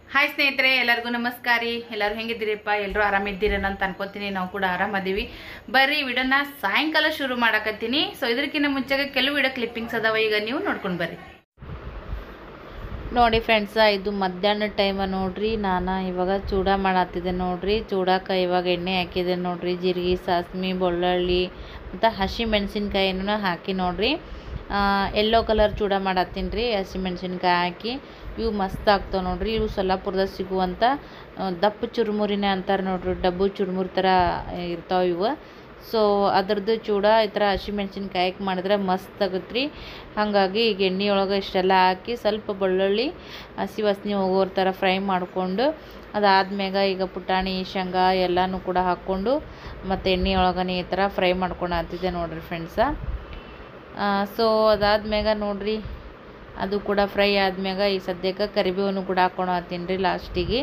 Hi ಸ್ನೇಹಿತರೆ ಎಲ್ಲರಿಗೂ ನಮಸ್ಕಾರ ರೀ ಎಲ್ಲರೂ ಹೆಂಗಿದ್ದೀರಿಪ್ಪ ಎಲ್ಲರೂ ಆರಾಮಿದ್ದೀರೇನೋ ಅಂತ ಅನ್ಕೋತೀನಿ ನಾವು ಕೂಡ ಆರಾಮದೀವಿ ಬರ್ರಿ ವಿಡಿಯೋನ ಸಾಯಂಕಾಲ ಶುರು ಮಾಡಕತ್ತೀನಿ ಸೊ ಇದಕ್ಕಿಂತ ಮುಂಚೆಗೆ ಕೆಲವು ವಿಡಿಯೋ ಕ್ಲಿಪ್ಪಿಂಗ್ಸ್ ಅದಾವ ಈಗ ನೀವು ನೋಡ್ಕೊಂಡು ಬರ್ರಿ ನೋಡಿ ಫ್ರೆಂಡ್ಸ ಇದು ಮಧ್ಯಾಹ್ನ ಟೈಮ ನೋಡ್ರಿ ನಾನು ಇವಾಗ ಚೂಡ ಮಾಡತ್ತಿದ್ದೆ ನೋಡ್ರಿ ಚೂಡಕ್ಕೆ ಇವಾಗ ಎಣ್ಣೆ ಹಾಕಿದೆ ನೋಡ್ರಿ ಜೀರಿಗೆ ಸಾಸ್ಮಿ ಬೆಳ್ಳುಳ್ಳಿ ಮತ್ತು ಹಸಿ ಮೆಣಸಿನ್ಕಾಯಿನೂ ಹಾಕಿ ನೋಡ್ರಿ ಎಲ್ಲೋ ಕಲರ್ ಚೂಡ ಮಾಡತ್ತೀನಿ ರೀ ಹಸಿ ಮೆಣಸಿನ್ಕಾಯಿ ಹಾಕಿ ಇವು ಮಸ್ತ್ ಆಗ್ತಾವೆ ನೋಡ್ರಿ ಇವು ಸೊಲ್ಲಾಪುರದಾಗ ಸಿಗುವಂಥ ಆ, ದಪ್ಪ ಚುರುಮುರಿನ ಅಂತಾರೆ ನೋಡ್ರಿ ಡಬ್ಬು ಚುರುಮುರಿ ಥರ ಇರ್ತಾವೆ ಇವು ಸೊ ಅದ್ರದ್ದು ಚೂಡ ಈ ಥರ ಹಸಿಮೆಣ್ಸಿನ್ಕಾಯಿ ಹಾಕಿ ಮಾಡಿದ್ರೆ ಮಸ್ತ್ ಆಗುತ್ತೆ ರೀ ಹಾಗಾಗಿ ಈಗ ಎಣ್ಣೆ ಒಳಗೆ ಇಷ್ಟೆಲ್ಲ ಹಾಕಿ ಸ್ವಲ್ಪ ಬೆಳ್ಳುಳ್ಳಿ ಹಸಿ ವಾಸನೆ ಹೋಗೋರ ಥರ ಫ್ರೈ ಮಾಡಿಕೊಂಡು ಅದಾದ್ಮ್ಯಾಗ ಈಗ ಪುಟಾಣಿ ಶೇಂಗಾ ಎಲ್ಲನೂ ಕೂಡ ಹಾಕ್ಕೊಂಡು ಮತ್ತು ಎಣ್ಣೆ ಒಳಗನೆ ಈ ಥರ ಫ್ರೈ ಮಾಡ್ಕೊಂಡು ಹಾಕ್ತಿದ್ದೆ ನೋಡ್ರಿ ಫ್ರೆಂಡ್ಸ ಸೊ ಅದಾದ್ಮ್ಯಾಗ ನೋಡ್ರಿ ಅದು ಕೂಡ ಫ್ರೈ ಆದ್ಮ್ಯಾಗ ಈ ಸದ್ಯಕ್ಕೆ ಕರಿಬೇವನ್ನು ಕೂಡ ಹಾಕ್ಕೊಂಡು ಹತ್ತೀನಿ ರೀ ಲಾಸ್ಟಿಗೆ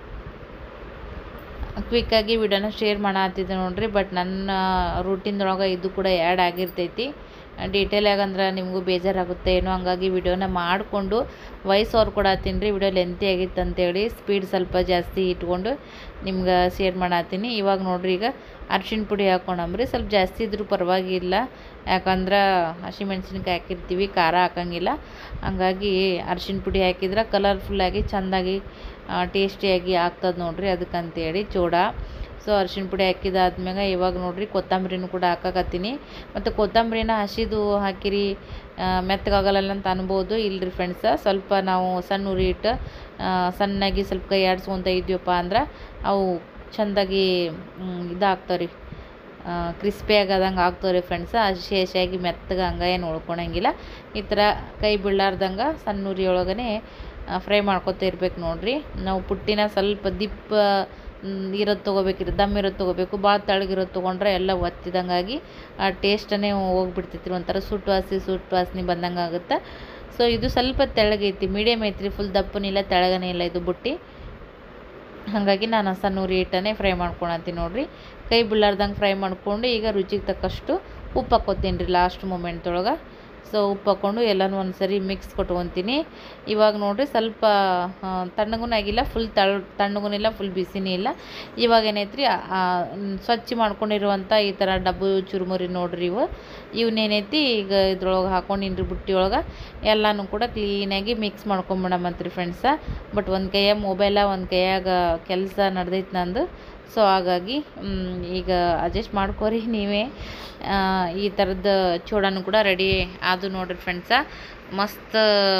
ಕ್ವಿಕ್ಕಾಗಿ ವಿಡಿಯೋನ ಶೇರ್ ಮಾಡತ್ತಿದ್ದೆ ನೋಡ್ರಿ ಬಟ್ ನನ್ನ ರೂಟೀನ್ದೊಳಗೆ ಇದು ಕೂಡ ಆ್ಯಡ್ ಆಗಿರ್ತೈತಿ ಡೀಟೇಲಾಗಿ ಅಂದ್ರೆ ನಿಮಗೂ ಬೇಜಾರಾಗುತ್ತೆ ಏನೋ ಹಂಗಾಗಿ ವಿಡಿಯೋನ ಮಾಡಿಕೊಂಡು ವಾಯ್ಸ್ ಓವರ್ ಕೊಡತ್ತೀನಿ ರೀ ವಿಡಿಯೋ ಲೆಂತಿ ಆಗಿತ್ತು ಅಂತೇಳಿ ಸ್ಪೀಡ್ ಸ್ವಲ್ಪ ಜಾಸ್ತಿ ಇಟ್ಕೊಂಡು ನಿಮ್ಗೆ ಶೇರ್ ಮಾಡತ್ತೀನಿ ಇವಾಗ ನೋಡ್ರಿ ಈಗ ಅರ್ಶಿಣ ಪುಡಿ ಹಾಕ್ಕೊಂಡಂಬ್ರಿ ಸ್ವಲ್ಪ ಜಾಸ್ತಿ ಇದ್ರೂ ಪರವಾಗಿಲ್ಲ ಯಾಕಂದ್ರೆ ಹಸಿಮೆಣ್ಸಿನ್ಕಾಯಿ ಹಾಕಿರ್ತೀವಿ ಖಾರ ಹಾಕಂಗಿಲ್ಲ ಹಂಗಾಗಿ ಅರ್ಶಿಣ ಪುಡಿ ಹಾಕಿದ್ರೆ ಕಲರ್ಫುಲ್ಲಾಗಿ ಚೆಂದಾಗಿ ಟೇಸ್ಟಿಯಾಗಿ ಆಗ್ತದೆ ನೋಡ್ರಿ ಅದಕ್ಕಂತೇಳಿ ಚೂಡ ಸೊ ಅರ್ಶಿಣ ಪುಡಿ ಹಾಕಿದಾದ್ಮ್ಯಾಗ ಇವಾಗ ನೋಡ್ರಿ ಕೊತ್ತಂಬರಿನೂ ಕೂಡ ಹಾಕಕತ್ತೀನಿ ಮತ್ತು ಕೊತ್ತಂಬರಿನ ಹಸಿದು ಹಾಕಿರಿ ಆ, ಮೆತ್ತಗಾಗಲ್ಲ ಅಂತ ಅನ್ಬೋದು ಇಲ್ರಿ ಫ್ರೆಂಡ್ಸ ಸ್ವಲ್ಪ ನಾವು ಸಣ್ಣ ಉರಿ ಇಟ್ಟು ಆ, ಸಣ್ಣಾಗಿ ಸ್ವಲ್ಪ ಕೈ ಆಡಿಸ್ಕೊತ ಇದ್ವಪ್ಪ ಅಂದ್ರೆ ಅವು ಚೆಂದಾಗಿ ಇದಾಗ್ತಾವೆ ರೀ ಕ್ರಿಸ್ಪಿ ಆಗದಂಗೆ ಆಗ್ತಾವೆ ರೀ ಫ್ರೆಂಡ್ಸ ಹಸಿ ಹಸಿಯಾಗಿ ಮೆತ್ತಗೆ ಹಂಗೆ ಏನು ಉಳ್ಕೊಳಂಗಿಲ್ಲ ಈ ಥರ ಕೈ ಬೀಳಾರ್ದಂಗೆ ಸಣ್ಣ ಉರಿ ಒಳಗನೆ ಫ್ರೈ ಮಾಡ್ಕೊತ ಇರ್ಬೇಕು ನೋಡ್ರಿ ನಾವು ಪುಟ್ಟಿನ ಸ್ವಲ್ಪ ದಿಪ್ಪ ಇರೋದು ತೊಗೋಬೇಕ್ರಿ ದಮ್ ಇರೋದು ತೊಗೋಬೇಕು ಭಾಳ ತೆಳ್ಳಗಿರೋದು ತೊಗೊಂಡ್ರೆ ಎಲ್ಲ ಒತ್ತಿದಂಗಾಗಿ ಆ ಟೇಸ್ಟನೇ ಹೋಗ್ಬಿಡ್ತೈತಿ ಒಂಥರ ಸುಟ್ಟು ವಾಸಿ ಸುಟ್ಟು ವಾಸನೆ ಬಂದಂಗೆ ಆಗುತ್ತೆ ಸೊ ಇದು ಸ್ವಲ್ಪ ತೆಳ್ಳಗೈತಿ ಮೀಡಿಯಮ್ ಐತ್ರಿ ಫುಲ್ ದಪ್ಪನಿಲ್ಲ ತೆಳಗನೇ ಇಲ್ಲ ಇದು ಬುಟ್ಟಿ ಹಾಗಾಗಿ ನಾನು ಸಣ್ಣ ಉರಿ ಇಟ್ಟನೆ ಫ್ರೈ ಮಾಡ್ಕೊಳತ್ತೀನಿ ನೋಡ್ರಿ ಕೈ ಬೀಳಾರ್ದಂಗೆ ಫ್ರೈ ಮಾಡ್ಕೊಂಡು ಈಗ ರುಚಿಗೆ ತಕ್ಕಷ್ಟು ಉಪ್ಪು ಹಾಕ್ಕೊತೀನಿ ರೀ ಲಾಸ್ಟ್ ಮೂಮೆಂಟ್ದೊಳಗೆ ಸೊ ಉಪ್ಪು ಹಾಕ್ಕೊಂಡು ಎಲ್ಲನೂ ಒಂದು ಸರಿ ಮಿಕ್ಸ್ ಕೊಟ್ಕೊತೀನಿ ಇವಾಗ ನೋಡ್ರಿ ಸ್ವಲ್ಪ ತಣ್ಣಗೂ ಆಗಿಲ್ಲ ಫುಲ್ ತಳ್ ತಣ್ಣಗೂ ಇಲ್ಲ ಫುಲ್ ಬಿಸಿನೇ ಇಲ್ಲ ಇವಾಗ ಏನೈತ್ರಿ ಆ, ಆ, ಮ್, ಸ್ವಚ್ಛ ಮಾಡ್ಕೊಂಡಿರುವಂಥ ಈ ಥರ ಡಬ್ಬು ಚುರುಮುರಿ ನೋಡ್ರಿ ಇವು ಇವನ್ನೇನೈತಿ ಈಗ ಇದ್ರೊಳಗೆ ಹಾಕೊಂಡಿನ್ರಿ ಬುಟ್ಟಿ ಒಳಗೆ ಎಲ್ಲನೂ ಕೂಡ ಕ್ಲೀನಾಗಿ ಮಿಕ್ಸ್ ಮಾಡ್ಕೊಂಬಿಡಮಂತ್ರಿ ಫ್ರೆಂಡ್ಸ ಬಟ್ ಒಂದು ಕೈಯಾಗ ಮೊಬೈಲ ಒಂದು ಕೈಯಾಗ ಕೆಲಸ ನಡೆದೈತೆ ನಂದು ಸೊ ಹಾಗಾಗಿ ಮ್, ಈಗ ಅಡ್ಜಸ್ಟ್ ಮಾಡ್ಕೋರಿ ನೀವೇ ಆ, ಈ ಥರದ್ದು ಚೂಡನೂ ಕೂಡ ರೆಡಿ ಆದು ನೋಡ್ರಿ ಫ್ರೆಂಡ್ಸ ಮಸ್ತ್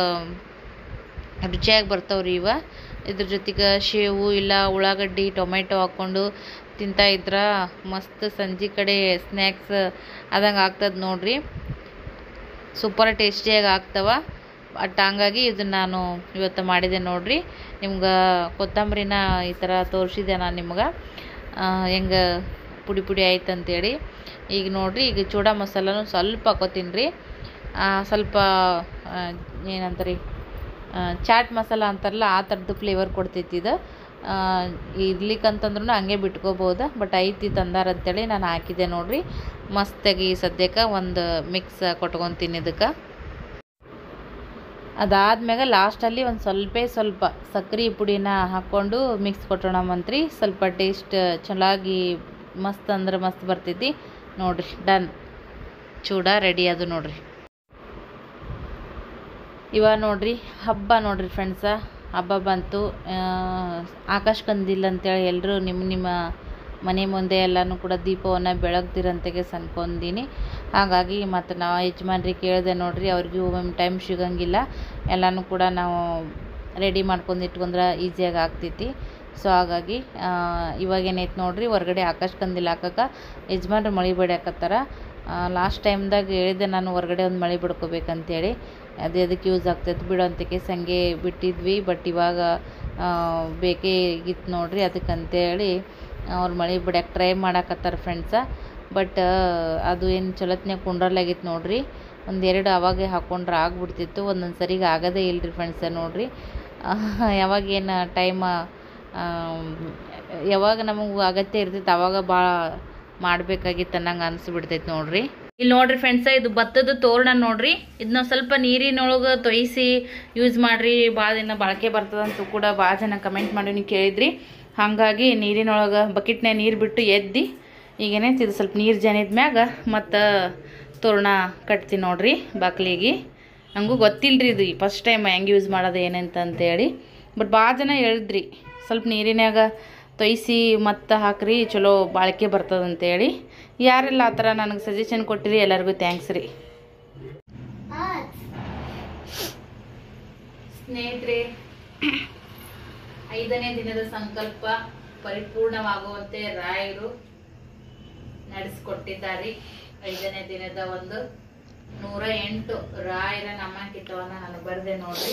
ರುಚಿಯಾಗಿ ಬರ್ತಾವ್ರಿ ಇವ ಇದ್ರ ಜೊತೆಗೆ ಶೇವು ಇಲ್ಲ ಉಳ್ಳಾಗಡ್ಡಿ ಟೊಮೆಟೊ ಹಾಕ್ಕೊಂಡು ತಿಂತಾ ಇದ್ರ ಮಸ್ತ್ ಸಂಜೆ ಕಡೆ ಸ್ನ್ಯಾಕ್ಸ್ ಆದಂಗೆ ಆಗ್ತದೆ ನೋಡ್ರಿ ಸೂಪರ್ ಟೇಸ್ಟಿಯಾಗಿ ಆಗ್ತವ ಬಟ್ ಹಂಗಾಗಿ ಇದನ್ನು ನಾನು ಇವತ್ತು ಮಾಡಿದೆ ನೋಡ್ರಿ ನಿಮ್ಗೆ ಕೊತ್ತಂಬರಿನ ಈ ಥರ ತೋರಿಸಿದೆ ನಾನು ನಿಮ್ಗೆ ಹೆಂಗೆ ಪುಡಿ ಪುಡಿ ಆಯ್ತು ಅಂತೇಳಿ ಈಗ ನೋಡ್ರಿ ಈಗ ಚೂಡ ಮಸಾಲನೂ ಸ್ವಲ್ಪ ಹಾಕೋತೀನಿ ರೀ ಸ್ವಲ್ಪ ಆ, ಏನಂತಾರೆ ಆ, ಚಾಟ್ ಮಸಾಲ ಅಂತಾರಲ್ಲ ಆ ಥರದ್ದು ಫ್ಲೇವರ್ ಕೊಡ್ತೈತಿ ಇದು ಇರ್ಲಿಕ್ಕಂತಂದ್ರೂ ಹಂಗೆ ಬಿಟ್ಕೋಬೋದು ಬಟ್ ಐತಿ ತಂದಾರ ಅಂತೇಳಿ ನಾನು ಹಾಕಿದ್ದೆ ನೋಡ್ರಿ ಮಸ್ತಾಗಿ ಸದ್ಯಕ್ಕೆ ಒಂದು ಮಿಕ್ಸ್ ಕೊಟ್ಕೊತೀನಿ ಇದಕ್ಕೆ ಅದಾದ್ಮ್ಯಾಗ ಲಾಸ್ಟಲ್ಲಿ ಒಂದು ಸ್ವಲ್ಪ ಸ್ವಲ್ಪ ಸಕ್ರೆ ಪುಡಿನ ಹಾಕ್ಕೊಂಡು ಮಿಕ್ಸ್ ಕೊಟ್ಟೋಣಮಂತ್ರಿ ಸ್ವಲ್ಪ ಟೇಸ್ಟ್ ಚೆನ್ನಾಗಿ ಮಸ್ತ್ ಅಂದ್ರೆ ಮಸ್ತ್ ಬರ್ತೈತಿ ನೋಡ್ರಿ ಡನ್ ಚೂಡ ರೆಡಿ ಅದು ನೋಡ್ರಿ ಇವಾಗ ನೋಡ್ರಿ ಹಬ್ಬ ನೋಡ್ರಿ ಫ್ರೆಂಡ್ಸ ಹಬ್ಬ ಬಂತು ಆ, ಆಕಾಶ ಕಂದಿಲ್ಲ ಅಂತೇಳಿ ಎಲ್ಲರೂ ನಿಮ್ಮ ನಿಮ್ಮ ಮನೆ ಮುಂದೆ ಎಲ್ಲನೂ ಕೂಡ ದೀಪವನ್ನು ಬೆಳಗ್ದಿರಂತೆಗೆ ಅನ್ಕೊಂಡೀನಿ ಹಾಗಾಗಿ ಮತ್ತು ನಾವು ಯಜಮಾನ್ರಿಗೆ ಕೇಳಿದೆ ನೋಡ್ರಿ ಅವ್ರಿಗೂ ಒಮ್ಮೊಮ್ಮೆ ಟೈಮ್ ಸಿಗಂಗಿಲ್ಲ ಎಲ್ಲನೂ ಕೂಡ ನಾವು ರೆಡಿ ಮಾಡ್ಕೊಂಡು ಇಟ್ಕೊಂಡ್ರೆ ಈಸಿಯಾಗಿ ಆಗ್ತೈತಿ ಸೊ ಹಾಗಾಗಿ ಆ, ಇವಾಗ ಏನೈತೆ ನೋಡ್ರಿ ಹೊರಗಡೆ ಆಕಾಶ ಕಂದಿಲ್ಲ ಹಾಕಕ್ಕೆ ಯಜಮಾನ್ರು ಮಳೆ ಬಡಿಯಾಕತ್ತಾರ ಲಾಸ್ಟ್ ಟೈಮ್ದಾಗ ಹೇಳಿದ್ದೆ ನಾನು ಹೊರಗಡೆ ಒಂದು ಮಳೆ ಬಿಡ್ಕೋಬೇಕಂತೇಳಿ ಅದು ಅದಕ್ಕೆ ಯೂಸ್ ಆಗ್ತೈತೆ ಬಿಡು ಅಂತ ಕೇಸ್ ಹಂಗೆ ಬಿಟ್ಟಿದ್ವಿ ಬಟ್ ಇವಾಗ ಆ, ಬೇಕೇ ಇತ್ತು ನೋಡ್ರಿ ಅದಕ್ಕಂತೇಳಿ ಅವ್ರು ಮಳೆ ಬಿಡಕ್ಕೆ ಟ್ರೈ ಮಾಡಾಕತ್ತಾರ ಫ್ರೆಂಡ್ಸ ಬಟ್ ಅದು ಏನು ಚಲೋತ್ನ್ಯಾಗ ಕುಂಡ್ರಲಾಗಿತ್ತು ನೋಡ್ರಿ ಒಂದೆರಡು ಅವಾಗೆ ಹಾಕ್ಕೊಂಡ್ರೆ ಆಗ್ಬಿಡ್ತಿತ್ತು ಒಂದೊಂದು ಸರಿಗೆ ಆಗೋದೇ ಇಲ್ರಿ ಫ್ರೆಂಡ್ಸ ನೋಡ್ರಿ ಯಾವಾಗ ಏನು ಟೈಮ್ ಯಾವಾಗ ನಮಗೆ ಅಗತ್ಯ ಇರ್ತೈತೆ ಅವಾಗ ಭಾಳ ಮಾಡಬೇಕಾಗಿತ್ತು ಅನ್ನಂಗೆ ಅನಿಸ್ಬಿಡ್ತೈತೆ ನೋಡ್ರಿ ಇಲ್ಲಿ ನೋಡ್ರಿ ಫ್ರೆಂಡ್ಸ್ ಇದು ಭತ್ತದ ತೋರಣ ನೋಡ್ರಿ ಇದನ್ನ ಸ್ವಲ್ಪ ನೀರಿನೊಳಗೆ ತೊಯಿಸಿ ಯೂಸ್ ಮಾಡ್ರಿ ಭಾಳ ದಿನ ಬಾಳಿಕೆ ಬರ್ತದಂತೂ ಕೂಡ ಭಾಳ ಜನ ಕಮೆಂಟ್ ಮಾಡಿ ನೀವು ಕೇಳಿದ್ರಿ ಹಾಗಾಗಿ ನೀರಿನೊಳಗೆ ಬಕೆಟ್ನ್ಯಾಗ ನೀರು ಬಿಟ್ಟು ಎದ್ದಿ ಈಗೇನೈತಿ ಇದು ಸ್ವಲ್ಪ ನೀರು ಜನಿದ ಮ್ಯಾಗ ಮತ್ತು ತೋರಣ ಕಟ್ತೀನಿ ನೋಡ್ರಿ ಬಾಕ್ಲಿಗೆ ನನಗೂ ಗೊತ್ತಿಲ್ಲರಿ ಇದು ಫಸ್ಟ್ ಟೈಮ್ ಹೆಂಗೆ ಯೂಸ್ ಮಾಡೋದು ಏನಂತ ಅಂತೇಳಿ ಬಟ್ ಭಾಳ ಜನ ಹೇಳಿದ್ರಿ ಸ್ವಲ್ಪ ನೀರಿನ್ಯಾಗ ತೊಯ್ಸಿ ಮತ್ತು ಹಾಕ್ರಿ ಚಲೋ ಬಾಳಿಕೆ ಬರ್ತದಂತೇಳಿ ಯಾರೆಲ್ಲ ಆ ಥರ ನನಗೆ ಸಜೆಷನ್ ಕೊಟ್ಟಿರಿ ಎಲ್ಲರಿಗೂ ಥ್ಯಾಂಕ್ಸ್ ರೀ ಸ್ನೇಹಿತರೆ ಐದನೇ ದಿನದ ಸಂಕಲ್ಪ ಪರಿಪೂರ್ಣವಾಗುವಂತೆ ರಾಯರು ನಡೆಸಿಕೊಟ್ಟಿದ್ದಾರೆ ಐದನೇ ದಿನದ ಒಂದು ನೂರ ಎಂಟು ರಾಯರ ನಾಮಾಂಕಿತವನ್ನ ನಾನು ಬರೆದೆ ನೋಡ್ರಿ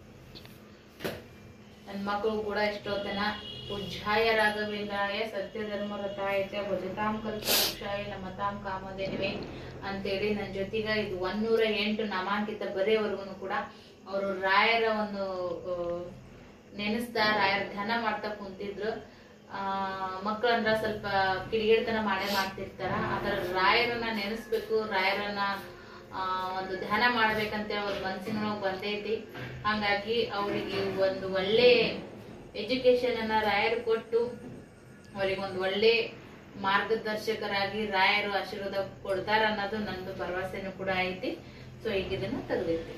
ನನ್ನ ಮಕ್ಕಳು ಕೂಡ ಎಷ್ಟೊತ್ತನ ಪೂಜ್ಯಾಯ ರಾಘವೇಂದ್ರಾಯ ಸತ್ಯ ಧರ್ಮ ರಥಾಯ ಚ ಭಜತಾಂ ಕಲ್ಪವೃಕ್ಷಾಯ ನಮತಾಂ ಕಾಮಧೇನುವೆ ಅಂತೇಳಿ ನನ್ನ ಜೊತೆಗ ಇದು ಒಂದೂರ ಎಂಟು ನಾಮಾಂಕಿತ ಬರೆಯವರೆಗೂ ಕೂಡ ಅವರು ರಾಯರ ಒಂದು ಆ, ನೆನೆಸ್ತಾ ರಾಯರ ಧ್ಯಾನ ಮಾಡ್ತಾ ಕುಂತಿದ್ರು ಆ ಮಕ್ಕಳಂದ್ರ ಸ್ವಲ್ಪ ಕಿಡಿಗೇಡ್ತನ ಮಾಡೇ ಮಾಡ್ತಿರ್ತಾರ ಅದರ ರಾಯರನ್ನ ನೆನೆಸ್ಬೇಕು ರಾಯರನ್ನ ಆ, ಒಂದು ಧ್ಯಾನ ಮಾಡ್ಬೇಕಂತೇಳಿ ಅವ್ರ ಮನಸ್ಸಿನೊಳಗೆ ಬಂದೈತಿ ಹಂಗಾಗಿ ಅವರಿಗೆ ಒಂದು ಒಳ್ಳೆ ಎಜುಕೇಶನ್ ಅನ್ನ ರಾಯರು ಕೊಟ್ಟು ಅವರಿಗೆ ಒಂದು ಒಳ್ಳೆ ಮಾರ್ಗದರ್ಶಕರಾಗಿ ರಾಯರು ಆಶೀರ್ವಾದ ಕೊಡ್ತಾರ ಅನ್ನೋದು ನಂದು ಭರವಸೆನೂ ಕೂಡ ಐತಿ ಸೊ ಈಗ ಇದನ್ನ ತೆಗೆದಿರ್ತೀನಿ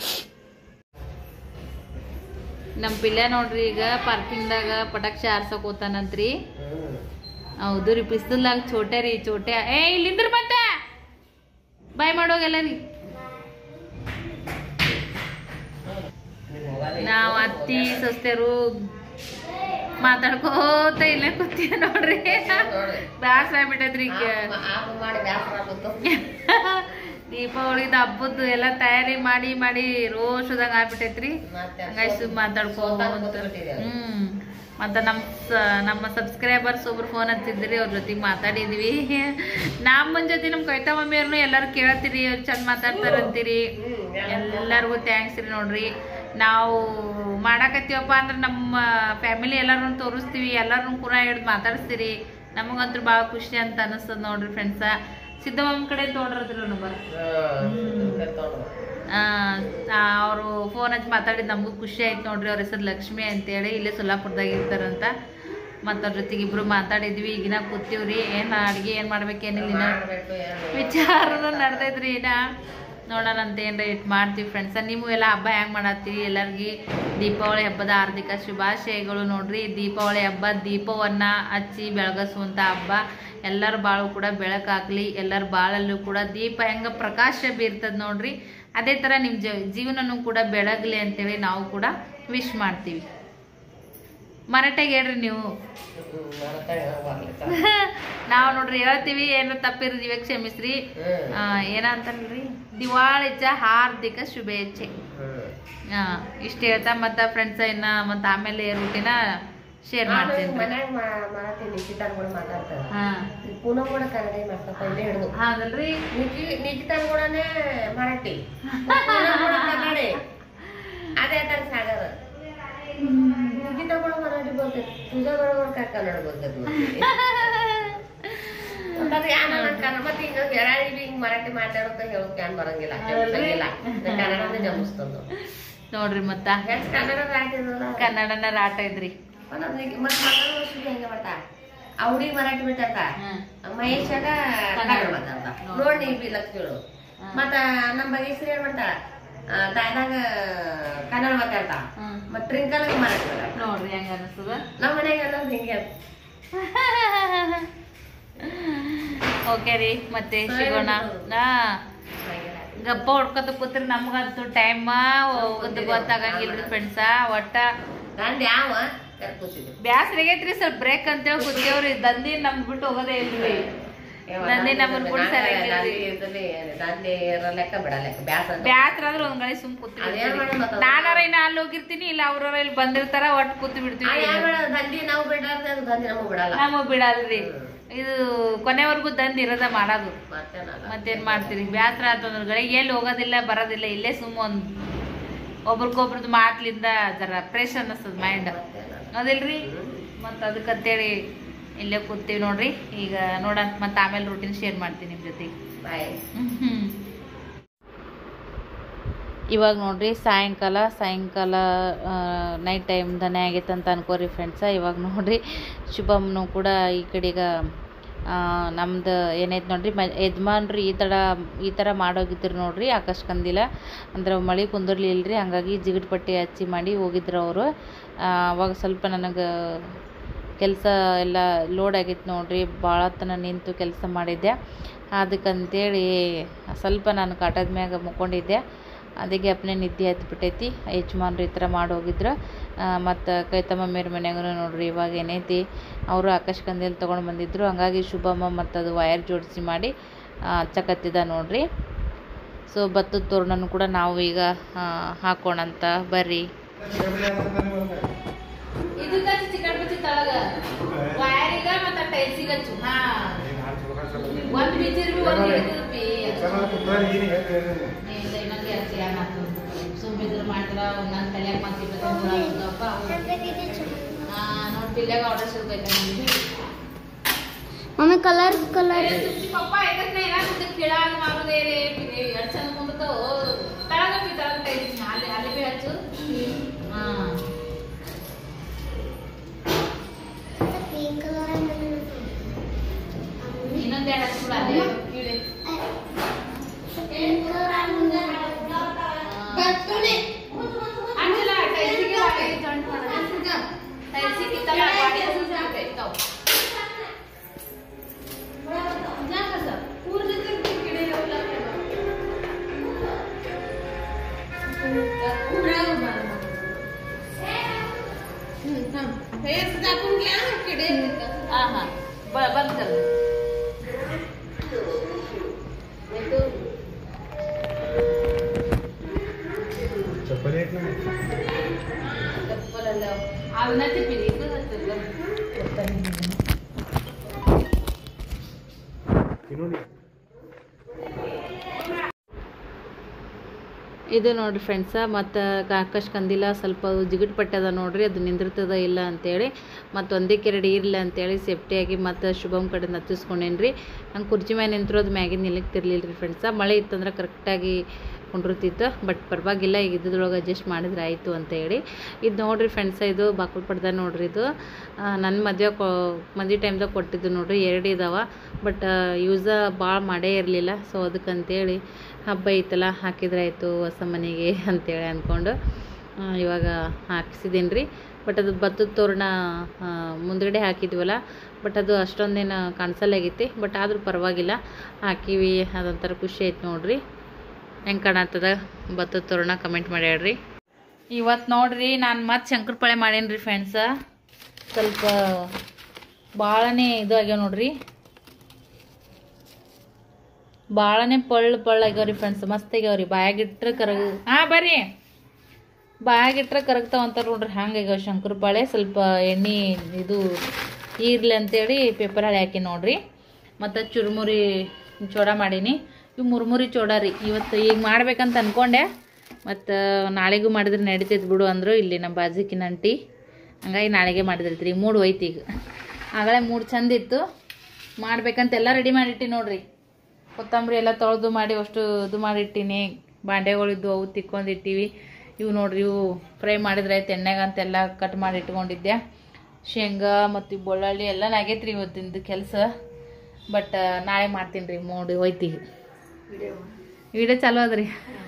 ನಮ್ಮ ಪಿಲ್ಲೆ ನೋಡ್ರಿ ಈಗ ಪಾರ್ಕಿಂಗ್ದಾಗ ಪಟಾಕ್ಷಿ ಆರ್ಸಕ್ ಹೋತಾನಂತ್ರಿ ಹೌದು ರೀ ಬಿಸಿಲಾಗ ಚೋಟೆ ರೀ ಚೋಟೆ ಏ ಇಲ್ಲಿಂದ್ರ ಮತ್ತೆ ಬಾಯ್ ಮಾಡೋಗೆಲ್ಲ ರೀ ನಾವ್ ಅತ್ತಿ ಸಸ್ತೆರು ಮಾತಾಡ್ಕೋತ ಇಲ್ಲೇ ಕೂತೀವಿ ನೋಡ್ರಿ ಬ್ಯಾಸ್ರ ಆಗ್ಬಿಟ್ಟೈತ್ರಿ ಈಗ ದೀಪಾವಳಿದ ಹಬ್ಬದ್ದು ಎಲ್ಲ ತಯಾರಿ ಮಾಡಿ ಮಾಡಿ ರೋಷದಂಗ ಆಗ್ಬಿಟ್ಟೈತ್ರಿ ಹಂಗಾಗಿ ಸುಮ್ ಮಾತಾಡ್ಕೋತ ಹ್ಮ್ ಮತ್ತ ನಮ್ ಸ- ನಮ್ಮ ಸಬ್ಸ್ಕ್ರೈಬರ್ಸ್ ಒಬ್ರು ಫೋನ್ ಹಚ್ಚಿದ್ರಿ ಅವ್ರ ಜೊತೆಗೆ ಮಾತಾಡಿದ್ವಿ ನಮ್ಮನ್ ಜೊತೆ ನಮ್ ಕವಿತಾ ಮಮ್ಮಿಯವ್ರನ್ನು ಎಲ್ಲಾರು ಕೇಳತ್ತೀರಿ ಅವ್ರು ಚಂದ ಮಾತಾಡ್ತಾರಂತೀರಿ ಎಲ್ಲರಿಗೂ ಥ್ಯಾಂಕ್ಸ್ ರೀ ನೋಡ್ರಿ ನಾವು ಮಾಡಾಕತ್ತೀವಪ್ಪ ಅಂದ್ರೆ ನಮ್ಮ ಫ್ಯಾಮಿಲಿ ಎಲ್ಲಾರು ತೋರಿಸ್ತೀವಿ ಎಲ್ಲಾರನ್ನು ಕೂಡ ಹಿಡ್ದು ಮಾತಾಡಿಸ್ತೀರಿ ನಮಗಂತೂ ಭಾಳ ಖುಷಿ ಅಂತ ಅನಿಸ್ತದ ನೋಡ್ರಿ ಫ್ರೆಂಡ್ಸ ಸಿದ್ದಮ್ಮನ ಕಡೆ ತೋಡ್ರದ್ರಿ ನಂಬರ್ ಅವರು ಫೋನ್ ಹಚ್ಚಿ ಮಾತಾಡಿದ್ ನಮಗೂ ಖುಷಿ ಆಯ್ತು ನೋಡ್ರಿ ಅವ್ರ ಹೆಸರು ಲಕ್ಷ್ಮಿ ಅಂತೇಳಿ ಇಲ್ಲೇ ಸೊಲ್ಲಾಪುರದಾಗ ಇರ್ತಾರಂತ ಮತ್ತು ಅವ್ರ ಜೊತೆಗೆ ಇಬ್ರು ಮಾತಾಡಿದ್ವಿ ಈಗಿನ ಕೂತೀವ್ರಿ ಏನು ಅಡುಗೆ ಏನು ಮಾಡ್ಬೇಕೇನಿಲ್ಲ ಇನ್ನ ವಿಚಾರನ ನಡೆದೈತ್ರಿ ಇನ್ನ ನೋಡೋಣ ಅಂತ ಏನ್ರ ಇಟ್ ಮಾಡ್ತೀವಿ ಫ್ರೆಂಡ್ಸ ನೀವು ಎಲ್ಲ ಹಬ್ಬ ಹೆಂಗೆ ಮಾಡತ್ತೀರಿ ಎಲ್ಲರಿಗೆ ದೀಪಾವಳಿ ಹಬ್ಬದ ಹಾರ್ದಿಕ ಶುಭಾಶಯಗಳು ನೋಡ್ರಿ ದೀಪಾವಳಿ ಹಬ್ಬ ದೀಪವನ್ನ ಹಚ್ಚಿ ಬೆಳಗಿಸುವಂಥ ಹಬ್ಬ ಎಲ್ಲರ ಬಾಳು ಕೂಡ ಬೆಳಕಾಗ್ಲಿ ಎಲ್ಲರ ಬಾಳಲ್ಲೂ ಕೂಡ ದೀಪ ಹೆಂಗ ಪ್ರಕಾಶ ಬೀರ್ತದ ನೋಡ್ರಿ ಅದೇ ಥರ ನಿಮ್ಮ ಜ ಜೀವನನೂ ಕೂಡ ಬೆಳಗ್ಲಿ ಅಂತೇಳಿ ನಾವು ಕೂಡ ವಿಶ್ ಮಾಡ್ತೀವಿ ಮರಾಠಿಗೆ ಹೇಳ್ರಿ ನೀವು ನಾವು ನೋಡ್ರಿ ಹೇಳ್ತೀವಿ ಏನಾರ ತಪ್ಪಿರ್ದೀವಿ ಕ್ಷಮಿಸ್ರಿ ಆ, ಏನಂತಾರಲ್ರಿ ದಿವಾಳಿಚ ಹಾರ್ದಿಕ ಶುಭೇಚ್ಛೆ ಆ, ಇಷ್ಟ ಹೇಳ್ತಾ ಮತ್ತ ಫ್ರೆಂಡ್ಸ್ ಇನ್ನ ಮತ್ತ ಆಮೇಲೆ ರೂಟಿನ ಶೇರ್ ಮಾಡ್ತೀನಿ ಮನ್ಯಾಗ ಮಾಡತ್ತೀನಿ ನಿಶ್ಚಿತಾನ ಕೂಡ ಮಾತಾಡ್ತಾರೆ ಹಾ ಪೂನಮ್ ಕೂಡ ಕನ್ನಡ ಮಾಡ್ತಾ ಪहिले ಹಿಡಿದು ಹೌದಲ್ರಿ ನಿಜಿ ನಿಶ್ಚಿತಾನ ಕೂಡನೇ ಮರಾಠಿ ಪೂನಮ್ ಕೂಡ ಕನ್ನಡ ಅದೇ ತರ ಸಾಗರ ನಿಶ್ಚಿತ ಕೂಡ ಮರಾಠಿ ಬರ್ತೈತಿ तुझ्या बरोबर काय कन्नड बोलतात ಮತ್ತೆ ಆಮೇಲೆ ಕನ್ನಡ ಮತ್ತೆ ಹಿಂಗ ಬೆರಾಳಿ ಹಿಂಗ್ ಮರಾಠಿ ಮಾತಾಡೋತ ಹೇಳೋಕೆ ಏನ್ ಬರಂಗಿಲ್ಲ ಜಮಿಸಂಗಿಲ್ಲ ಕನ್ನಡನೇ ಜಮಿಸ್ತದ ನೋಡ್ರಿ ಮತ್ತ ಹೆಚ್ಚು ಕನ್ನಡ ರಾಟಿದಲ್ಲ ಕನ್ನಡನ ರಾಟ ಇದ್ರಿ ಮತ್ತೆ ಮಾತಾಡೋ ವರ್ಷಕ್ಕೆ ಹೆಂಗ ಬರ್ತಾ ಆ ಹುಡುಗಿ ಮರಾಠಿ ಮಾತಾಡ್ತಾ ಮಹೇಶಾಗ ಕನ್ನಡ ಮಾತಾಡ್ತಾ ನೋಡಿ ನೀ ಬಿ ಲಕ್ಷ್ಮಿಗಳು ಮತ್ತ ನಮ್ಮ ಬಗೇಶ್ವರಿ ಏನ್ ಮಾಡ್ತಾಳ ಆ, ತಾಯ್ದಾಗ ಕನ್ನಡ ಮಾತಾಡ್ತಾ ಹ್ಮ್. ಮತ್ ಟ್ರಿಂಕಲ್ ಮರಾಠಿ ಮಾತಾಡ್ತಾ ನೋಡ್ರಿ ಹೆಂಗ ಅನಿಸ್ತದ ನಮ್ಮ ಮನ್ಯಾಗೆಲ್ಲ ಹಿಂಗೆ ಓಕೆ ರೀ ಮತ್ತೆ ಸಿಗೋಣ ಹಾ ಗಪ್ಪ ಹೊಡ್ಕೊತ ಕೂತ್ರಿ ನಮ್ಗಂತೂ ಟೈಮ್ ಹೋಗೋದು ಗೊತ್ತಾಗಂಗಿಲ್ರಿ ಫ್ರೆಂಡ್ಸ ಒಟ್ಟ ಗಂಡ ಯಾವ ಕರ್ಕೋತಿದ್ರು ಬ್ಯಾಸ್ರ ಆಗೈತ್ರಿ ಸ್ವಲ್ಪ ಬ್ರೇಕ್ ಅಂತೇಳಿ ಕೂತೇವ್ರಿ ದಂದಿ ನಮ್ ಬಿಟ್ಟು ಹೋಗೋದೇ ಇಲ್ರಿ ನಂದಿ ನಮ್ಮನ್ ಕೂಡ ಸರಿಯಾಗಿಲ್ರಿ ದಂಡಿ ಲೆಕ್ಕ ಬಿಡ ಲೆಕ್ಕ ಬ್ಯಾಸ ಬ್ಯಾಸ್ರ ಆದ್ರೆ ಒಂದ್ ಗಾಳಿ ಸುಮ್ ಕೂತ್ರಿ ಅದೇನ್ ಮಾಡೋದ್ ಮತ್ತೆ? ನಾನಾರ ಇನ್ನ ಅಲ್ಲಿ ಹೋಗಿರ್ತೀನಿ ಇಲ್ಲ ಅವ್ರವ್ರ ಇಲ್ಲಿ ಬಂದಿರ್ತಾರ ಒಟ್ಟು ಕೂತು ಬಿಡ್ತೀವಿ ದಂಡಿ ನಾವು ಬಿಡಾರ್ದೆ ಅದು ದಂಡಿ ನಮಗ್ ಬಿಡಲ್ಲ ನಮಗ್ ಬಿಡಲ್ರಿ ಇದು ಕೊನೆವರೆಗೂ ದಂದ್ ಇರೋದ ಮಾಡೋದು ಮತ್ತೇನಲ್ಲ ಮತ್ತೇನ್ ಮಾಡ್ತೀರಿ ಬ್ಯಾಸ್ರ ಆತಂದ್ರ ಗಳಿಗೆ ಎಲ್ಲಿ ಹೋಗೋದಿಲ್ಲ ಬರೋದಿಲ್ಲ ಇಲ್ಲೇ ಸುಮ್ಮ ಒಂದ್ ಒಬ್ರಿಗೊಬ್ರದ್ದು ಮಾತ್ಲಿಂದ ಜರ ಫ್ರೆಶ್ ಅನ್ನಿಸ್ತದ ಮೈಂಡ್ ಮತ್ತೇನಲ್ಲ ಹೌದಿಲ್ರಿ ಮತ್ತ ಅದಕ್ಕಂತೇಳಿ ಇಲ್ಲೇ ಕೂತೀವಿ ನೋಡ್ರಿ ಈಗ ನೋಡೋಣ ಮತ್ತೆ ಆಮೇಲೆ ರೂಟೀನ್ ಶೇರ್ ಮಾಡ್ತೀನಿ ನಿಮ್ಮ ಜೊತೆಗೆ ಬಾಯ್ ಇವಾಗ ನೋಡ್ರಿ ಸಾಯಂಕಾಲ ಸಾಯಂಕಾಲ ನೈಟ್ ಟೈಮ್ ದನೆ ಆಗೈತೆ ಅಂತ ಅನ್ಕೋರಿ ಫ್ರೆಂಡ್ಸ ಇವಾಗ ನೋಡ್ರಿ ಶುಭಮ್ನು ಕೂಡ ಈ ಕಡೆಗ ನಮ್ದು ಏನೈತೆ ನೋಡ್ರಿ ಮ ಯಜಮಾನ್ರು ಈ ಥರ ಈ ಥರ ಮಾಡೋಗಿದ್ರು ನೋಡ್ರಿ ಆಕಾಶ ಕಂದಿಲ್ಲ ಅಂದ್ರೆ ಮಳೆ ಕುಂದಿರ್ಲಿಲ್ಲ ಹಂಗಾಗಿ ಜಿಗಟ್ ಪಟ್ಟಿ ಹಚ್ಚಿ ಮಾಡಿ ಹೋಗಿದ್ರು ಅವರು ಅವಾಗ ಸ್ವಲ್ಪ ನನಗೆ ಕೆಲಸ ಎಲ್ಲ ಲೋಡ್ ಆಗೈತೆ ನೋಡ್ರಿ ಭಾಳ ತನ ನಿಂತು ಕೆಲಸ ಮಾಡಿದ್ದೆ ಅದಕ್ಕಂತೇಳಿ ಸ್ವಲ್ಪ ನಾನು ಕಾಟದ ಮ್ಯಾಗ ಮುಕ್ಕೊಂಡಿದ್ದೆ ಅದೇ ಗ್ಯಾಪ್ನೇ ನಿದ್ದೆ ಹತ್ಬಿಟ್ಟೈತಿ ಯಜಮಾನ್ರು ಈ ಥರ ಮಾಡಿ ಹೋಗಿದ್ರು ಮತ್ತು ಕೈತಮ್ಮ ಮೇರ್ ಮನ್ಯಾಗೂ ನೋಡ್ರಿ ಇವಾಗ ಏನೈತಿ ಅವರು ಆಕಾಶ ಕಂದಿಲ್ ತೊಗೊಂಡು ಬಂದಿದ್ರು ಹಂಗಾಗಿ ಶುಭಮ್ಮ ಮತ್ತು ಅದು ವಯರ್ ಜೋಡಿಸಿ ಮಾಡಿ ಹಚ್ಚಕತ್ತಿದ ನೋಡ್ರಿ ಸೊ ಭತ್ತದ ತೋರಣನೂ ಕೂಡ ನಾವು ಈಗ ಆ, ಹಾಕೋಣಂತ ಬರ್ರಿ ಇದಕ್ಕೆ ಚಿಕನ್ ಬಿಚ್ಚಿ ತಳಗ ವಯರಿಗ ಮತ್ತು ಟೈಲ್ಸಿಗ ಹಚ್ಚು ಹಾ ಒಂದು ಬಿಚ್ಚಿರ್ಬಿ ಒಂದು ಹಿಡಿದ್ಬಿ ಇಲ್ಲ ಇನ್ನೊಂದು ಎರಡು ಸಿಯಾನ ಸುಮ್ಮಿದ್ರು ಮಾಡ್ರ ನನ್ನ ತಲೆಯಾಗ ಮತ್ತೆ ಇಪ್ಪತ್ತೊಂದು ನೋಡಿ ಪಿಲ್ಲಾಗ ಆರ್ಡರ್ ಸಿಗ್ತೈತೆ ನಮಗೆ ಮಮ್ಮಿ ಕಲರ್ ಕಲರ್ ಪಪ್ಪ ಇದಕ್ಕೆ ಏನಾಗುತ್ತೆ ಕೆಳಗ ಮಾಡೋದೇ ಎರಡು ಚಂದ ಮುಂದಕ್ಕೆ ತಳಗ ಬಿ ತಳಗ ಟೈಲ್ಸ್ ಅಲ್ಲಿ ಅಲ್ಲಿ ಬಿ ಹಚ್ಚು ಹಾಂ ಪಿಂಕ್ ಕಲರ್ ಇನ್ನೊಂದು ಎರಡು ಹಚ್ಬಿಡು ಅಲ್ಲೇ ಕೀಳೆ ಪಿಂಕ್ ಅಂಜಲ ಟೈಲ್ಸಿಗೆ ಜಾಯಿಂಟ್ ಮಾಡೋದು ಟೈಲ್ಸಿಗೆ ಇತ್ತಲ್ಲ ಗಾಡಿ ಇರ್ತಾವ हाँ हाँ ब- बंद कर दे ये तो चप्पल एक ना चप्पल ಅಲ್ಲ ಅವನತ್ತೆ ಪಿಲಿ ಇದು ಹತ್ತಿರ ಗೊತ್ತಾನೆ ತಿನ್ನೋಡಿ ಇದು ನೋಡ್ರಿ ಫ್ರೆಂಡ್ಸ ಮತ್ತು ಆಕಾಶ್ ಕಂದಿಲ್ಲ ಸ್ವಲ್ಪ ಜಿಗಿಟ್ ಪಟ್ಟದ ನೋಡ್ರಿ ಅದು ನಿಂದಿರ್ತದ ಇಲ್ಲ ಅಂತೇಳಿ ಮತ್ತು ಒಂದೇ ಕೆರಡಿ ಇರಲಿ ಅಂತೇಳಿ ಸೇಫ್ಟಿಯಾಗಿ ಮತ್ತು ಶುಭಮ್ ಕಡೆ ಹತ್ತಿಸ್ಕೊಂಡೇನಿ ರೀ ಹಂಗೆ ಕುರ್ಚಿ ಮ್ಯಾಲೆ ನಿಂತಿರೋದು ಮ್ಯಾಗಿನ ನಿಲ್ಲಕ್ತಿರ್ಲಿಲ್ಲ ರೀ ಫ್ರೆಂಡ್ಸ ಮಳೆ ಇತ್ತಂದ್ರೆ ಕರೆಕ್ಟಾಗಿ ಕುಂಡಿರ್ತಿತ್ತು ಬಟ್ ಪರವಾಗಿಲ್ಲ ಈಗ ಇದ್ರೊಳಗೆ ಅಡ್ಜಸ್ಟ್ ಮಾಡಿದ್ರೆ ಆಯಿತು ಅಂತ ಹೇಳಿ ಇದು ನೋಡ್ರಿ ಫ್ರೆಂಡ್ಸ ಇದು ಬಾಕಲ್ ಪಡ್ದ ನೋಡ್ರಿ ಇದು ನನ್ನ ಮದುವೆ ಕೊ ಮದುವೆ ಟೈಮ್ದಾಗ ಕೊಟ್ಟಿದ್ದು ನೋಡ್ರಿ ಎರಡು ಇದಾವೆ ಬಟ್ ಯೂಸ ಭಾಳ ಮಾಡೇ ಇರಲಿಲ್ಲ ಸೊ ಅದಕ್ಕಂತೇಳಿ ಹಬ್ಬ ಐತಲ್ಲ ಹಾಕಿದ್ರೆ ಆಯಿತು ಹೊಸ ಮನೆಗೆ ಅಂತೇಳಿ ಅಂದ್ಕೊಂಡು ಆ, ಇವಾಗ ಹಾಕ್ಸಿದ್ದೀನಿ ರೀ ಬಟ್ ಅದು ಭತ್ತದ ತೋರಣ ಆ, ಮುಂದ್ಗಡೆ ಹಾಕಿದ್ವಲ್ಲ ಬಟ್ ಅದು ಅಷ್ಟೊಂದೇನು ಕಾಣಿಸಲ್ಲಾಗೈತಿ ಬಟ್ ಆದರೂ ಪರವಾಗಿಲ್ಲ ಹಾಕಿವಿ ಅದೊಂಥರ ಖುಷಿ ಆಯ್ತು ನೋಡ್ರಿ ಹೆಂಗೆ ಕಾಣತ್ತದ ಭತ್ತದ ತೋರಣ ಕಮೆಂಟ್ ಮಾಡಿ ಹೇಳ್ರಿ ಇವತ್ತು ನೋಡ್ರಿ ನಾನು ಮತ್ತೆ ಶಂಕರಪಾಳೆ ಮಾಡೇನಿ ರೀ ಫ್ರೆಂಡ್ಸ ಸ್ವಲ್ಪ ಭಾಳನೇ ಇದು ಆಗ್ಯಾವ ನೋಡ್ರಿ ಭಾಳನೇ ಪಳ್ಳು ಪಳ್ಳು ಆಗ್ಯಾವ ರೀ ಫ್ರೆಂಡ್ಸ್ ಮಸ್ತ್ ಆಗ್ಯಾವ ರೀ ಬಾಯಾಗಿಟ್ರೆ ಕರಗ ಹಾಂ ಬರ್ರಿ ಬಾಯಾಗಿಟ್ರೆ ಕರಗ್ತಾವ ಅಂತಾರೆ ನೋಡ್ರಿ ಹಂಗೆ ಆಗ್ಯಾವ ಶಂಕರಪಾಳೆ ಸ್ವಲ್ಪ ಎಣ್ಣೆ ಇದು ಇರ್ಲಿ ಅಂತೇಳಿ ಪೇಪರ್ ಹಳೆ ಹಾಕಿ ನೋಡ್ರಿ ಮತ್ತು ಚುರುಮುರಿ ಚೋಡ ಮಾಡೀನಿ ಇವು ಮುರ್ಮುರಿ ಚೋಡ ರೀ ಇವತ್ತು ಈಗ ಮಾಡ್ಬೇಕಂತ ಅಂದ್ಕೊಂಡೆ ಮತ್ತು ನಾಳೆಗೂ ಮಾಡಿದ್ರೆ ನಡೀತೈತೆ ಬಿಡು ಅಂದರು ಇಲ್ಲಿ ನಮ್ಮ ಬಾಜಿಕಿನ ಅಂಟಿ ಹಂಗಾಗಿ ನಾಳೆಗೆ ಮಾಡಿದ್ರೈತ್ರಿ ಮೂಡು ಹೋಯ್ತು ಈಗ ಆಗಲೇ ಮೂಡು ಚಂದ ಇತ್ತು ಮಾಡ್ಬೇಕಂತ ಎಲ್ಲ ರೆಡಿ ಮಾಡಿಟ್ಟಿ ನೋಡ್ರಿ ಕೊತ್ತಂಬರಿ ಎಲ್ಲ ತೊಳೆದು ಮಾಡಿ ಅಷ್ಟು ಇದು ಮಾಡಿಟ್ಟಿನಿ ಬಾಂಡೆಗಳಿದ್ದು ಅವು ತಿಕ್ಕೊಂಡಿಟ್ಟಿವಿ ಇವು ನೋಡ್ರಿ ಇವು ಫ್ರೈ ಮಾಡಿದ್ರೆ ಆಯ್ತು ಎಣ್ಣೆಗೆ ಅಂತೆಲ್ಲ ಕಟ್ ಮಾಡಿ ಇಟ್ಕೊಂಡಿದ್ದೆ ಶೇಂಗಾ ಮತ್ತು ಬೆಳ್ಳುಳ್ಳಿ ಎಲ್ಲ ಆಗೈತೆ ರೀ ಇವತ್ತಿಂದು ಕೆಲಸ ಬಟ್ ನಾಳೆ ಮಾಡ್ತೀನಿ ರೀ ಮೂಡಿ ಹೋಯ್ತೀವಿ ವಿಡಿಯೋ ಚಾಲು ಅದ್ರಿ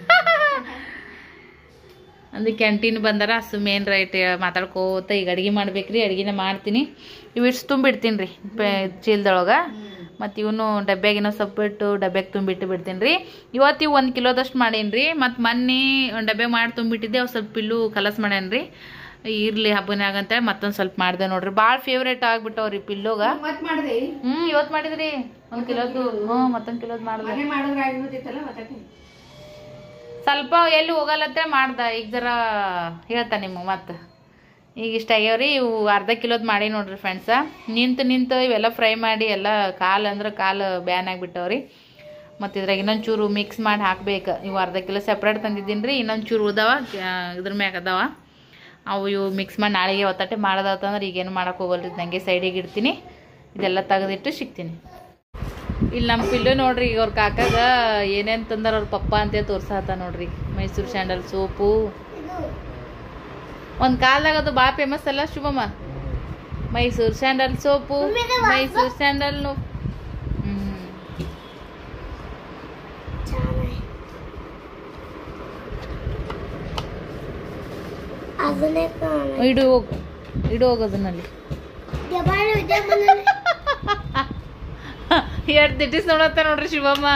ಅಂದ್ರೆ ಕ್ಯಾಂಟೀನ್ ಬಂದಾರ ಅಸು ಮೇನ್ ರೈಟ್ ಮಾತಾಡ್ಕೋತ ಈಗ ಅಡ್ಗೆ ಮಾಡ್ಬೇಕ್ರಿ ಅಡ್ಗೆನ ಮಾಡ್ತೀನಿ ಇವು ಇಷ್ಟು ತುಂಬಿಡ್ತೀನಿ ರೀ ಚೀಲದೊಳಗೆ ಮತ್ತು ಇವನು ಡಬ್ಬ್ಯಾಗಿನ ಸ್ವಲ್ಪ ಇಟ್ಟು ಡಬ್ಬ್ಯಾಗ ತುಂಬಿಟ್ಟು ಬಿಡ್ತೀನಿ ರೀ ಇವತ್ತು ಇವು ಒಂದು ಕಿಲೋದಷ್ಟು ಮಾಡೀನಿ ರೀ ಮತ್ತು ಮೊನ್ನೆ ಒಂದು ಡಬ್ಬೆ ಮಾಡಿ ತುಂಬಿಟ್ಟಿದ್ದೆ ಅವು ಸ್ವಲ್ಪ ಪಿಲ್ಲು ಕಲಸ್ ಮಾಡ್ಯಾನ ರೀ ಇರ್ಲಿ ಹಬ್ಬನಾಗ ಅಂತೇಳಿ ಮತ್ತೊಂದು ಸ್ವಲ್ಪ ಮಾಡಿದೆ ನೋಡ್ರಿ ಭಾಳ ಫೇವ್ರೇಟ್ ಆಗ್ಬಿಟ್ಟವ್ರಿ ಪಿಲ್ಲೋಗ ಮತ್ ಮಾಡ್ದೆ ಹ್ಞೂ ಇವತ್ತು ಮಾಡಿದ್ರಿ ಒಂದು ಕಿಲೋದು ಹ್ಞೂ ಮತ್ತೊಂದು ಕಿಲೋದು ಮಾಡಿದೆ ಮನೆ ಮಾಡಿದ್ರೆ ಆಗಿಬಿಟ್ಟಿತ್ತಲ್ಲ ಮತ್ತೆ ಸ್ವಲ್ಪ ಎಲ್ಲಿ ಹೋಗಲ್ಲತ್ತೆ ಮಾಡ್ದ ಈಗ ಜರ ಹೇಳ್ತಾ ನಿಮಗೆ ಮತ್ತೆ ಈಗ ಇಷ್ಟ ಆಗ್ಯಾವ್ರಿ ಇವು ಅರ್ಧ ಕಿಲೋದ್ ಮಾಡಿ ನೋಡ್ರಿ ಫ್ರೆಂಡ್ಸ ನಿಂತು ನಿಂತು ಇವೆಲ್ಲ ಫ್ರೈ ಮಾಡಿ ಎಲ್ಲ ಕಾಲು ಅಂದ್ರೆ ಕಾಲು ಬ್ಯಾನ್ ಆಗಿಬಿಟ್ಟವ್ರಿ ಮತ್ತು ಇದ್ರಾಗ ಇನ್ನೊಂದು ಚೂರು ಮಿಕ್ಸ್ ಮಾಡಿ ಹಾಕ್ಬೇಕು ಇವು ಅರ್ಧ ಕಿಲೋ ಸಪ್ರೇಟ್ ತಂದಿದ್ದೀನಿ ರೀ ಇನ್ನೊಂದು ಚೂರು ಉದಾವ ಇದ್ರ ಮ್ಯಾಗ ಅದಾವ ಅವು ಇವು ಮಿಕ್ಸ್ ಮಾಡಿ ನಾಳೆಗೆ ಒತ್ತಟೆ ಮಾಡೋದಾತಂದ್ರೆ ಈಗೇನು ಮಾಡಕ್ಕೆ ಹೋಗಲ್ರಿ ನಂಗೆ ಸೈಡಿಗೆ ಇಡ್ತೀನಿ ಇದೆಲ್ಲ ತೆಗೆದಿಟ್ಟು ಸಿಗ್ತೀನಿ ಇಲ್ಲಿ ನಮ್ಮ ಪಿಲ್ಲು ನೋಡ್ರಿ ಈಗ ಅವ್ರ ಕಾಕಾಗ ಏನೇನು ತಂದಾರ ಅವ್ರ ಪಪ್ಪ ಅಂತ ತೋರ್ಸಾತ ನೋಡ್ರಿ ಮೈಸೂರು ಸ್ಯಾಂಡಲ್ ಸೋಪು ಒಂದು ಕಾಲದಾಗ ಅದು ಭಾಳ ಫೇಮಸ್ ಅಲ್ಲ Shubhamma Mysore sandal soap Mysore sandal ಹ್ಞೂ ಚೆನ್ನಾಗಿ ಅದನ್ನೇ ಕಾಣ ಇಡು ಹೋಗು ಇಡು ಹೋಗೋದನ್ನಲ್ಲಿ ಜಬಾಳ ವಿದ್ಯಾಮಂದಿರ ಎರಡು ದಿಟ್ಟಿಸ್ ನೋಡತ್ತ ನೋಡ್ರಿ ಶಿವಮ್ಮ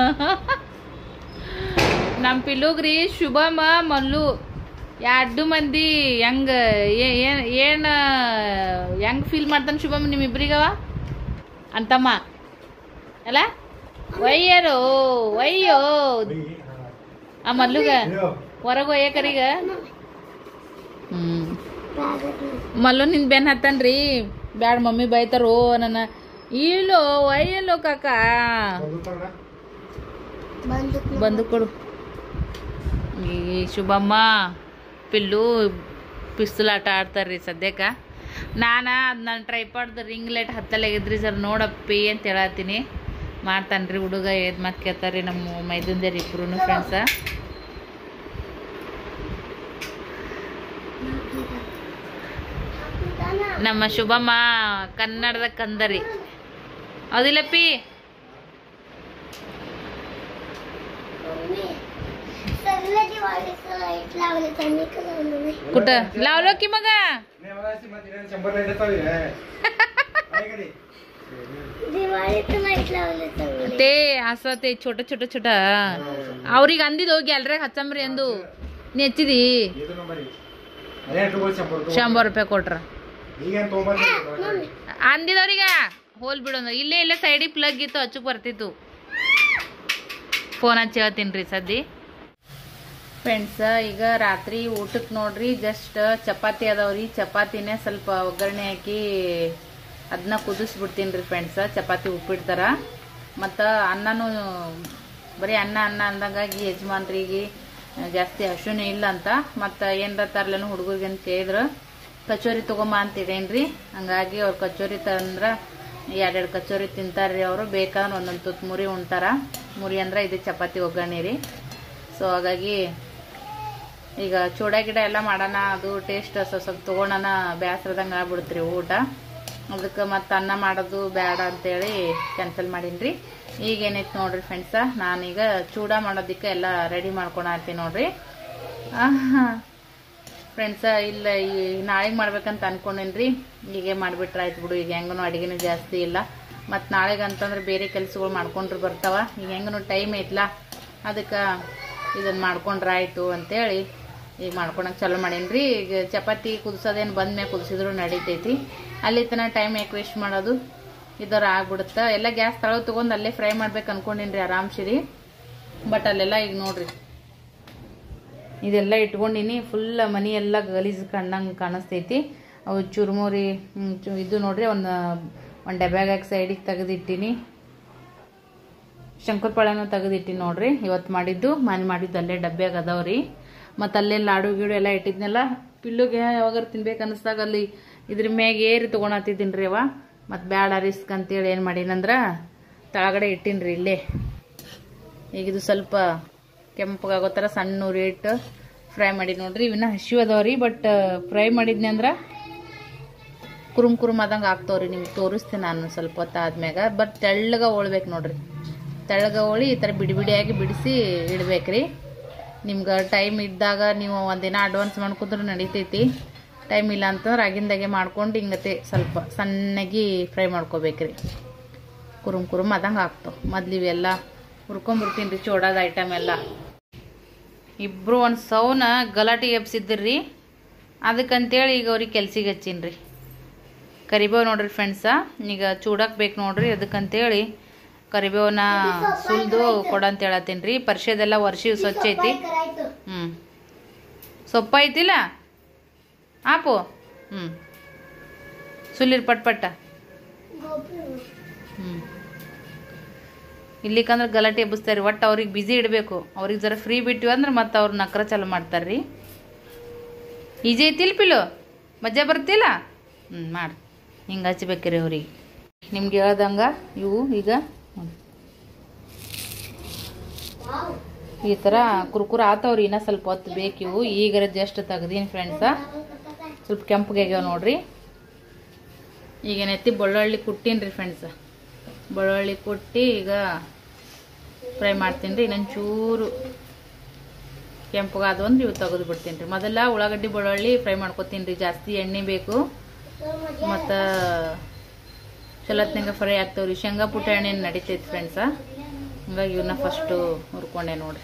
ನಮ್ಮ ಪಿಲ್ಲುಗ್ರಿ ಶುಭಮ್ಮ ಮಲ್ಲು ಎರಡು ಮಂದಿ ಹೆಂಗ ಏನು ಏನು ಹೆಂಗ್ ಫೀಲ್ ಮಾಡ್ತಾನೆ ಶುಭಮ್ಮ ನಿಮ್ಮಿಬ್ರಿಗವ ಅಂತಮ್ಮ ಅಲ್ಲ ಒಯ್ಯರು ಒಯ್ಯೋ ಆ ಮಲ್ಲುಗ ಹೊರಗೆ ಒಯ್ಯಕರೀಗ ಹ್ಞೂ ಮಲ್ಲು ನಿನ್ ಬೆನ್ ಹತ್ತನ್ರಿ ಬ್ಯಾಡ ಮಮ್ಮಿ ಬೈತಾರೋ ನನ್ನ ಇಲ್ಲೋ ಒಯ್ಯಲ್ಲೋ ಕಾಕ ಬಂದು ಬಂದು ಕೊಡು ಈ ಶುಭಮ್ಮ ಪಿಲ್ಲು ಪಿಸ್ತೂಲ್ ಆಟ ಆಡ್ತಾರ್ರಿ ಸದ್ಯಕ್ಕೆ ನಾನು ಅದು ನನ್ನ ಟ್ರೈಪಾಡ್ದು ರಿಂಗ್ ಲೈಟ್ ಹತ್ತಲಾಗಿದ್ರಿ ಸರ್ ನೋಡಪ್ಪಿ ಅಂತ ಹೇಳತ್ತೀನಿ ಮಾಡ್ತಾನ್ರಿ ಹುಡುಗ ಏದ್ ಮಾತು ಕೇಳ್ತಾರ್ರಿ ನಮ್ಮ ಮೈದುಂದೇರಿ ಇಬ್ರು ಫ್ರೆಂಡ್ಸ ನಮ್ಮ ಶುಭಮ್ಮ ಕನ್ನಡದ ಕಂದರಿ ಹೌದಿಲ್ಲಪ್ಪಿ सगळं दिवाळीचं लाईट लावले त्यांनी का लावलं नाही कुठं लावलो की मग दिवाळीचं लाईट लावले सगळे ते असं ते छोट छोट छोಟ ಅವ್ರಿಗೆ ಅಂದಿದ್ದು ಗ್ಯಾಲ್ರಿಯಾಗ ಹಚ್ಚಂಬ್ರಿ ಅಂದು ನೀ ಹಚ್ಚಿದಿ ಶಂಬರ್ ರೂಪಾಯಿ ಕೊಟ್ರ ಈಗೇನ್ ತೊಗೊಂಬರ್ತೀನಿ ಅಂದಿದವ್ರೀಗ ಹೋಲ್ ಬಿಡೋದು ಇಲ್ಲೇ ಇಲ್ಲೇ ಸೈಡಿಗೆ ಪ್ಲಗ್ ಇತ್ತು ಹಚ್ಚಕ್ ಬರ್ತಿತ್ತು ಫೋನ್ ಹಚ್ಚಿ ಹೇಳ್ತೀನಿ ರೀ ಸದ್ದಿ ಫ್ರೆಂಡ್ಸ್ ಈಗ ರಾತ್ರಿ ಊಟಕ್ಕೆ ನೋಡ್ರಿ ಜಸ್ಟ್ ಚಪಾತಿ ಅದಾವ್ರಿ ಚಪಾತಿನೇ ಸ್ವಲ್ಪ ಒಗ್ಗರಣೆ ಹಾಕಿ ಅದನ್ನ ಕುದಿಸ್ಬಿಡ್ತೀನಿ ರೀ ಫ್ರೆಂಡ್ಸ್ ಚಪಾತಿ ಉಪ್ಪಿಡ್ತಾರ ಮತ್ತು ಅನ್ನನೂ ಬರೀ ಅನ್ನ ಅನ್ನ ಅಂದಂಗಾಗಿ ಯಜಮಾನ್ರಿಗೆ ಜಾಸ್ತಿ ಹಸುನೇ ಇಲ್ಲ ಅಂತ ಮತ್ತು ಏನರ ತರ್ಲೇನು ಹುಡುಗರಿಗೆ ಅಂತ ಕೇಳಿದ್ರು ಕಚೋರಿ ತೊಗೊಂಬ ಅಂತ ಇದೇನ್ರಿ ಹಂಗಾಗಿ ಅವ್ರು ಕಚೋರಿ ತಂದ್ರೆ ಎರಡೆರಡು ಕಚೋರಿ ತಿಂತಾರ್ರಿ ಅವರು ಬೇಕಾದ್ರೆ ಒಂದೊಂದು ತುತ್ತು ಮುರಿ ಉಣ್ತಾರ ಮುರಿ ಅಂದ್ರೆ ಇದು ಚಪಾತಿ ಒಗ್ಗರಣೆ ರೀ ಸೊ ಹಾಗಾಗಿ ಈಗ ಚೂಡ ಗಿಡ ಎಲ್ಲ ಮಾಡೋಣ ಅದು ಟೇಸ್ಟ್ ಸ್ವಲ್ಪ ಸ್ವಲ್ಪ ತೊಗೊಳೋಣ ಬೇಸರದಂಗೆ ಆಗ್ಬಿಡ್ತ್ರಿ ಊಟ ಅದಕ್ಕೆ ಮತ್ತೆ ಅನ್ನ ಮಾಡೋದು ಬೇಡ ಅಂತೇಳಿ ಕ್ಯಾನ್ಸಲ್ ಮಾಡೀನಿ ಈಗ ಏನೈತೆ ನೋಡ್ರಿ ಫ್ರೆಂಡ್ಸ ನಾನೀಗ ಚೂಡ ಮಾಡೋದಕ್ಕೆ ಎಲ್ಲ ರೆಡಿ ಮಾಡ್ಕೊಳತ್ತೀನಿ ನೋಡ್ರಿ ಫ್ರೆಂಡ್ಸ ಇಲ್ಲ ಈ ನಾಳೆಗೆ ಮಾಡ್ಬೇಕಂತ ಅನ್ಕೊಂಡೇನ್ರಿ ಹೀಗೆ ಮಾಡಿಬಿಟ್ರೆ ಆಯ್ತು ಬಿಡು ಈಗ ಹೆಂಗೂ ಅಡುಗೆನೂ ಜಾಸ್ತಿ ಇಲ್ಲ ಮತ್ತು ನಾಳೆಗೆ ಅಂತಂದ್ರೆ ಬೇರೆ ಕೆಲಸಗಳು ಮಾಡ್ಕೊಂಡ್ರು ಬರ್ತಾವ ಈಗ ಹೆಂಗೂ ಟೈಮ್ ಐತ್ಲ ಅದಕ್ಕೆ ಇದನ್ನು ಮಾಡ್ಕೊಂಡ್ರೆ ಆಯಿತು ಅಂತೇಳಿ ಈಗ ಮಾಡ್ಕೊಳಕ್ಕೆ ಚಾಲೂ ಮಾಡೀನಿ ಈಗ ಚಪಾತಿ ಕುದಿಸೋದೇನು ಬಂದ್ಮೇಲೆ ಕುದಿಸಿದ್ರು ನಡೀತೈತಿ ಅಲ್ಲಿ ತನಕ ಟೈಮ್ ಯಾಕೆ ವೇಸ್ಟ್ ಮಾಡೋದು ಇದರ ಆಗ್ಬಿಡುತ್ತೆ ಎಲ್ಲ ಗ್ಯಾಸ್ ತಳಗೆ ತೊಗೊಂಡು ಅಲ್ಲೇ ಫ್ರೈ ಮಾಡ್ಬೇಕು ಅನ್ಕೊಂಡೀನಿ ರೀ ಆರಾಮ್ಸಿರಿ ಬಟ್ ಅಲ್ಲೆಲ್ಲ ಈಗ ನೋಡ್ರಿ ಇದೆಲ್ಲ ಇಟ್ಕೊಂಡಿನಿ ಫುಲ್ ಮನಿ ಎಲ್ಲ ಗಲೀಜು ಕಣ್ಣಂಗೆ ಕಾಣಿಸ್ತೈತಿ ಅವು ಚುರುಮುರಿ ಹ್ಮ್, ಚು- ಇದು ನೋಡ್ರಿ ಒಂದು ಒಂದು ಡಬ್ಯಾಗ ಹಾಕಿ ಸೈಡಿಗೆ ತೆಗೆದಿಟ್ಟಿನಿ ಶಂಕರಪಾಳ್ಯನೂ ತೆಗೆದಿಟ್ಟಿನಿ ನೋಡ್ರಿ ಇವತ್ತು ಮಾಡಿದ್ದು ಮನೆ ಮಾಡಿದ್ದು ಅಲ್ಲೇ ಡಬ್ಬ್ಯಾಗ ಅದಾವ್ರಿ ಮತ್ತು ಅಲ್ಲೇ ಲಾಡು ಗೀಡು ಎಲ್ಲ ಇಟ್ಟಿದ್ನೆಲ್ಲ ಪಿಲ್ಲುಗೆ ಯಾವಾಗಾರ ತಿನ್ಬೇಕು ಅನ್ನಿಸ್ದಾಗ ಅಲ್ಲಿ ಇದ್ರ ಮ್ಯಾಗ ಏರಿ ತೊಗೊಳತ್ತಿದ್ದೀನಿ ರೀ ಅವ ಮತ್ತು ಬ್ಯಾಡ ರಿಸ್ಕ್ ಅಂತೇಳಿ ಏನು ಮಾಡೀನಂದ್ರೆ ತಳಗಡೆ ಇಟ್ಟೀನಿ ರೀ ಇಲ್ಲೇ ಈಗ ಇದು ಸ್ವಲ್ಪ ಕೆಂಪಗಾಗೋ ಥರ ಸಣ್ಣ ಉರಿ ಇಟ್ಟು ಫ್ರೈ ಮಾಡಿ ನೋಡ್ರಿ ಇವನ್ನ ಹಸಿವು ಅದಾವ್ರಿ ಬಟ್ ಫ್ರೈ ಮಾಡಿದ್ನಿ ಅಂದ್ರೆ ಕುರುಮ್ ಕುರುಮ್ ಆದಂಗೆ ಆಗ್ತಾವ್ರಿ ನಿಮ್ಗೆ ತೋರಿಸ್ತೀನಿ ನಾನು ಸ್ವಲ್ಪ ಹೊತ್ತು ಆದ್ಮ್ಯಾಗ ಬಟ್ ತೆಳ್ಳಗ ಒಳ್ಬೇಕು ನೋಡ್ರಿ ತೆಳ್ಳಗ ಒಳಿ ಈ ಥರ ಬಿಡಿ ಬಿಡಿಯಾಗಿ ಬಿಡಿಸಿ ಇಡ್ಬೇಕ್ರಿ ನಿಮ್ಗೆ ಟೈಮ್ ಇದ್ದಾಗ ನೀವು ಒಂದಿನ ಅಡ್ವಾನ್ಸ್ ಮಾಡ್ಕೊಂಡ್ರೆ ನಡೀತೈತಿ ಟೈಮ್ ಇಲ್ಲ ಅಂತಂದ್ರೆ ಆಗಿಂದಾಗೆ ಮಾಡ್ಕೊಂಡು ಹಿಂಗತೆ ಸ್ವಲ್ಪ ಸಣ್ಣಗೆ ಫ್ರೈ ಮಾಡ್ಕೋಬೇಕ್ರಿ ಕುರುಮ್ ಕುರುಮ್ ಆದಂಗೆ ಆಗ್ತಾವ ಮೊದ್ಲು ಇವೆಲ್ಲ ಹುರ್ಕೊಂಬಿಡ್ತೀನಿ ರೀ ಚೋಡಾದ ಐಟಮ್ ಎಲ್ಲ ಇಬ್ಬರು ಒಂದು ಸೌನ ಗಲಾಟೆ ಎಬ್ಸಿದ್ರಿ ಅದಕ್ಕಂತೇಳಿ ಈಗ ಅವ್ರಿಗೆ ಕೆಲ್ಸಿಗೆ ಹಚ್ಚೀನಿ ರೀ ಕರಿಬೇವು ನೋಡ್ರಿ ಫ್ರೆಂಡ್ಸ ಈಗ ಚೂಡಕ್ಕೆ ಬೇಕು ನೋಡ್ರಿ ಅದಕ್ಕಂತೇಳಿ ಕರಿಬೇವನ್ನ ಸುಲಿದು ಕೊಡಂತ ಹೇಳತ್ತೀನಿ ರೀ ಪರಿಷದೆಲ್ಲ ವರ್ಷಿ ಸ್ವಚ್ಛ ಐತಿ करायचं ಹ್ಞೂ ಸೊಪ್ಪ ಐತಿಲ್ಲ ಆಪು ಹ್ಞೂ ಸುಲಿರ್ ಪಟ್ ಪಟ್ಟ गोपी ಹ್ಞೂ ಇಲ್ಲಿಕಂದ್ರೆ ಗಲಾಟೆ ಎಬ್ಬಿಸ್ತಾರೆ ಒಟ್ಟು ಅವ್ರಿಗೆ ಬ್ಯುಸಿ ಇಡಬೇಕು ಅವ್ರಿಗೆ ಜರ ಫ್ರೀ ಬಿಟ್ಟಿವಿ ಅಂದ್ರೆ ಮತ್ತೆ ಅವ್ರು ನಕ್ರ ಚಾಲು ಮಾಡ್ತಾರೆ ರೀ ಈಜಿ ಐತಿಲ್ ಪಿಲು ಮಜಾ ಬರ್ತಿಲ್ಲ ಹ್ಞೂ ಮಾಡಿ ಹಿಂಗೆ ಹಚ್ಬೇಕ್ರಿ ಅವ್ರಿಗೆ ನಿಮ್ಗೆ ಹೇಳ್ದಂಗೆ ಇವು ಈಗ ನೋಡಿ. ಈ ಥರ ಕುರ್ಕುರ ಆತವ್ರಿ ಇನ್ನೂ ಸ್ವಲ್ಪ ಹೊತ್ತು ಬೇಕು ಇವು ಈಗ ಜಸ್ಟ್ ತೆಗ್ದೀನಿ ಫ್ರೆಂಡ್ಸ ಸ್ವಲ್ಪ ಕೆಂಪಗೆ ಆಗ್ಯಾವ ನೋಡ್ರಿ ಈಗ ನೆತ್ತಿ ಬೆಳ್ಳುಳ್ಳಿ ಕುಟ್ಟೀನಿ ರೀ ಫ್ರೆಂಡ್ಸ ಬೆಳ್ಳುಳ್ಳಿ ಕೊಟ್ಟು ಈಗ ಫ್ರೈ ಮಾಡ್ತೀನಿ ರೀ ಇನ್ನೊಂದು ಚೂರು ಕೆಂಪಗಾದು ಅಂದ್ರೆ ಇವು ತೆಗೆದು ಬಿಡ್ತೀನಿ ರೀ ಮೊದಲ ಉಳ್ಳಾಗಡ್ಡಿ ಬೆಳ್ಳುಳ್ಳಿ ಫ್ರೈ ಮಾಡ್ಕೊತೀನಿ ರೀ ಜಾಸ್ತಿ ಎಣ್ಣೆ ಬೇಕು ಮತ್ತು ಚಲೋತ್ನಾಗ ಫ್ರೈ ಆಗ್ತಾವ್ರಿ ಶೇಂಗಾ ಪುಟ್ಟ ಎಣ್ಣೆ ನಡಿತೈತಿ ಫ್ರೆಂಡ್ಸ ಹಂಗಾಗಿ ಇವನ್ನ ಫಸ್ಟು ಹುರ್ಕೊಂಡೆ ನೋಡ್ರಿ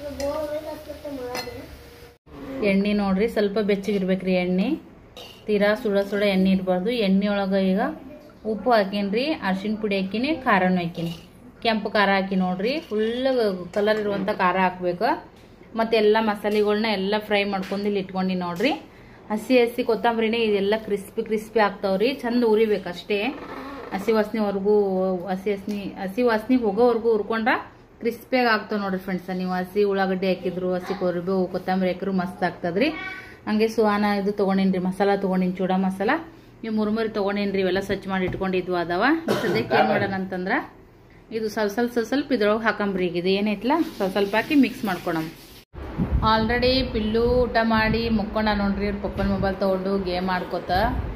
ಎಣ್ಣೆ ನೋಡ್ರಿ ಸ್ವಲ್ಪ ಬೆಚ್ಚಗಿರ್ಬೇಕ್ರಿ ಎಣ್ಣೆ ತೀರಾ ಸುಡ ಸುಡ ಎಣ್ಣೆ ಇರಬಾರ್ದು ಎಣ್ಣೆ ಒಳಗೆ ಈಗ ಉಪ್ಪು ಹಾಕೀನಿ ಅರ್ಶಿಣ ಪುಡಿ ಹಾಕಿನಿ ಖಾರನೂ ಹಾಕಿನಿ ಕೆಂಪು ಖಾರ ಹಾಕಿ ನೋಡ್ರಿ ಫುಲ್ ಕಲರ್ ಇರುವಂಥ ಖಾರ ಹಾಕ್ಬೇಕು ಮತ್ತು ಎಲ್ಲ ಮಸಾಲೆಗಳ್ನ ಎಲ್ಲ ಫ್ರೈ ಮಾಡ್ಕೊಂಡು ಇಲ್ಲಿ ಇಟ್ಕೊಂಡು ನೋಡ್ರಿ ಹಸಿ ಹಸಿ ಕೊತ್ತಂಬರಿನೇ ಇದೆಲ್ಲ ಕ್ರಿಸ್ಪಿ ಕ್ರಿಸ್ಪಿ ಆಗ್ತಾವ್ರಿ ಚಂದ ಉರಿಬೇಕು ಅಷ್ಟೇ ಹಸಿ ವಾಸನೆವರೆಗೂ ಹಸಿ ಹಸಿ ಹಸಿ ವಾಸನೆ ಹೋಗೋವರೆಗೂ ಹುರ್ಕೊಂಡ್ರ ಕ್ರಿಸ್ಪಿಯಾಗಿ ಆಗ್ತಾವ ನೋಡ್ರಿ ಫ್ರೆಂಡ್ಸ್ ನೀವು ಹಸಿ ಉಳ್ಳಾಗಡ್ಡಿ ಹಾಕಿದ್ರು ಹಸಿ ಕೊರಿಬೇವು ಕೊತ್ತಂಬರಿ ಹಾಕಿದ್ರು ಮಸ್ತ್ ಆಗ್ತದ್ರಿ ಹಂಗೆ ಸುಹಾನ ಇದು ತೊಗೊಂಡಿನ್ರಿ ಮಸಾಲ ತೊಗೊಂಡಿನಿ ಚೂಡ ಮಸಾಲ ಇವು ಮುರುಮುರಿ ತೊಗೊಂಡಿನ್ರಿ ಇವೆಲ್ಲ ಸ್ವಚ್ಛ ಮಾಡಿ ಇಟ್ಕೊಂಡಿದ್ವು ಅದಾವ ಸದ್ಯಕ್ಕೆ ಏನು ಮಾಡೋಣ ಅಂತಂದ್ರ ಇದು ಸ್ವಲ್ಪ ಸ್ವಲ್ಪ ಸ್ವಲ್ಪ ಸ್ವಲ್ಪ ಇದ್ರೊಳಗೆ ಹಾಕಂಬ್ರಿ ಈಗ ಇದು ಏನೈತಲ್ಲ ಸ್ವಲ್ಪ ಸ್ವಲ್ಪ ಹಾಕಿ ಮಿಕ್ಸ್ ಮಾಡ್ಕೊಳಮ್ ಆಲ್ರೆಡಿ ಪಿಲ್ಲು ಊಟ ಮಾಡಿ ಮುಕ್ಕೊಂಡ ನೋಡ್ರಿ ಅವ್ರ ಪಪ್ಪನ ಮೊಬೈಲ್ ತೊಗೊಂಡು ಗೇಮ್ ಆಡ್ಕೋತ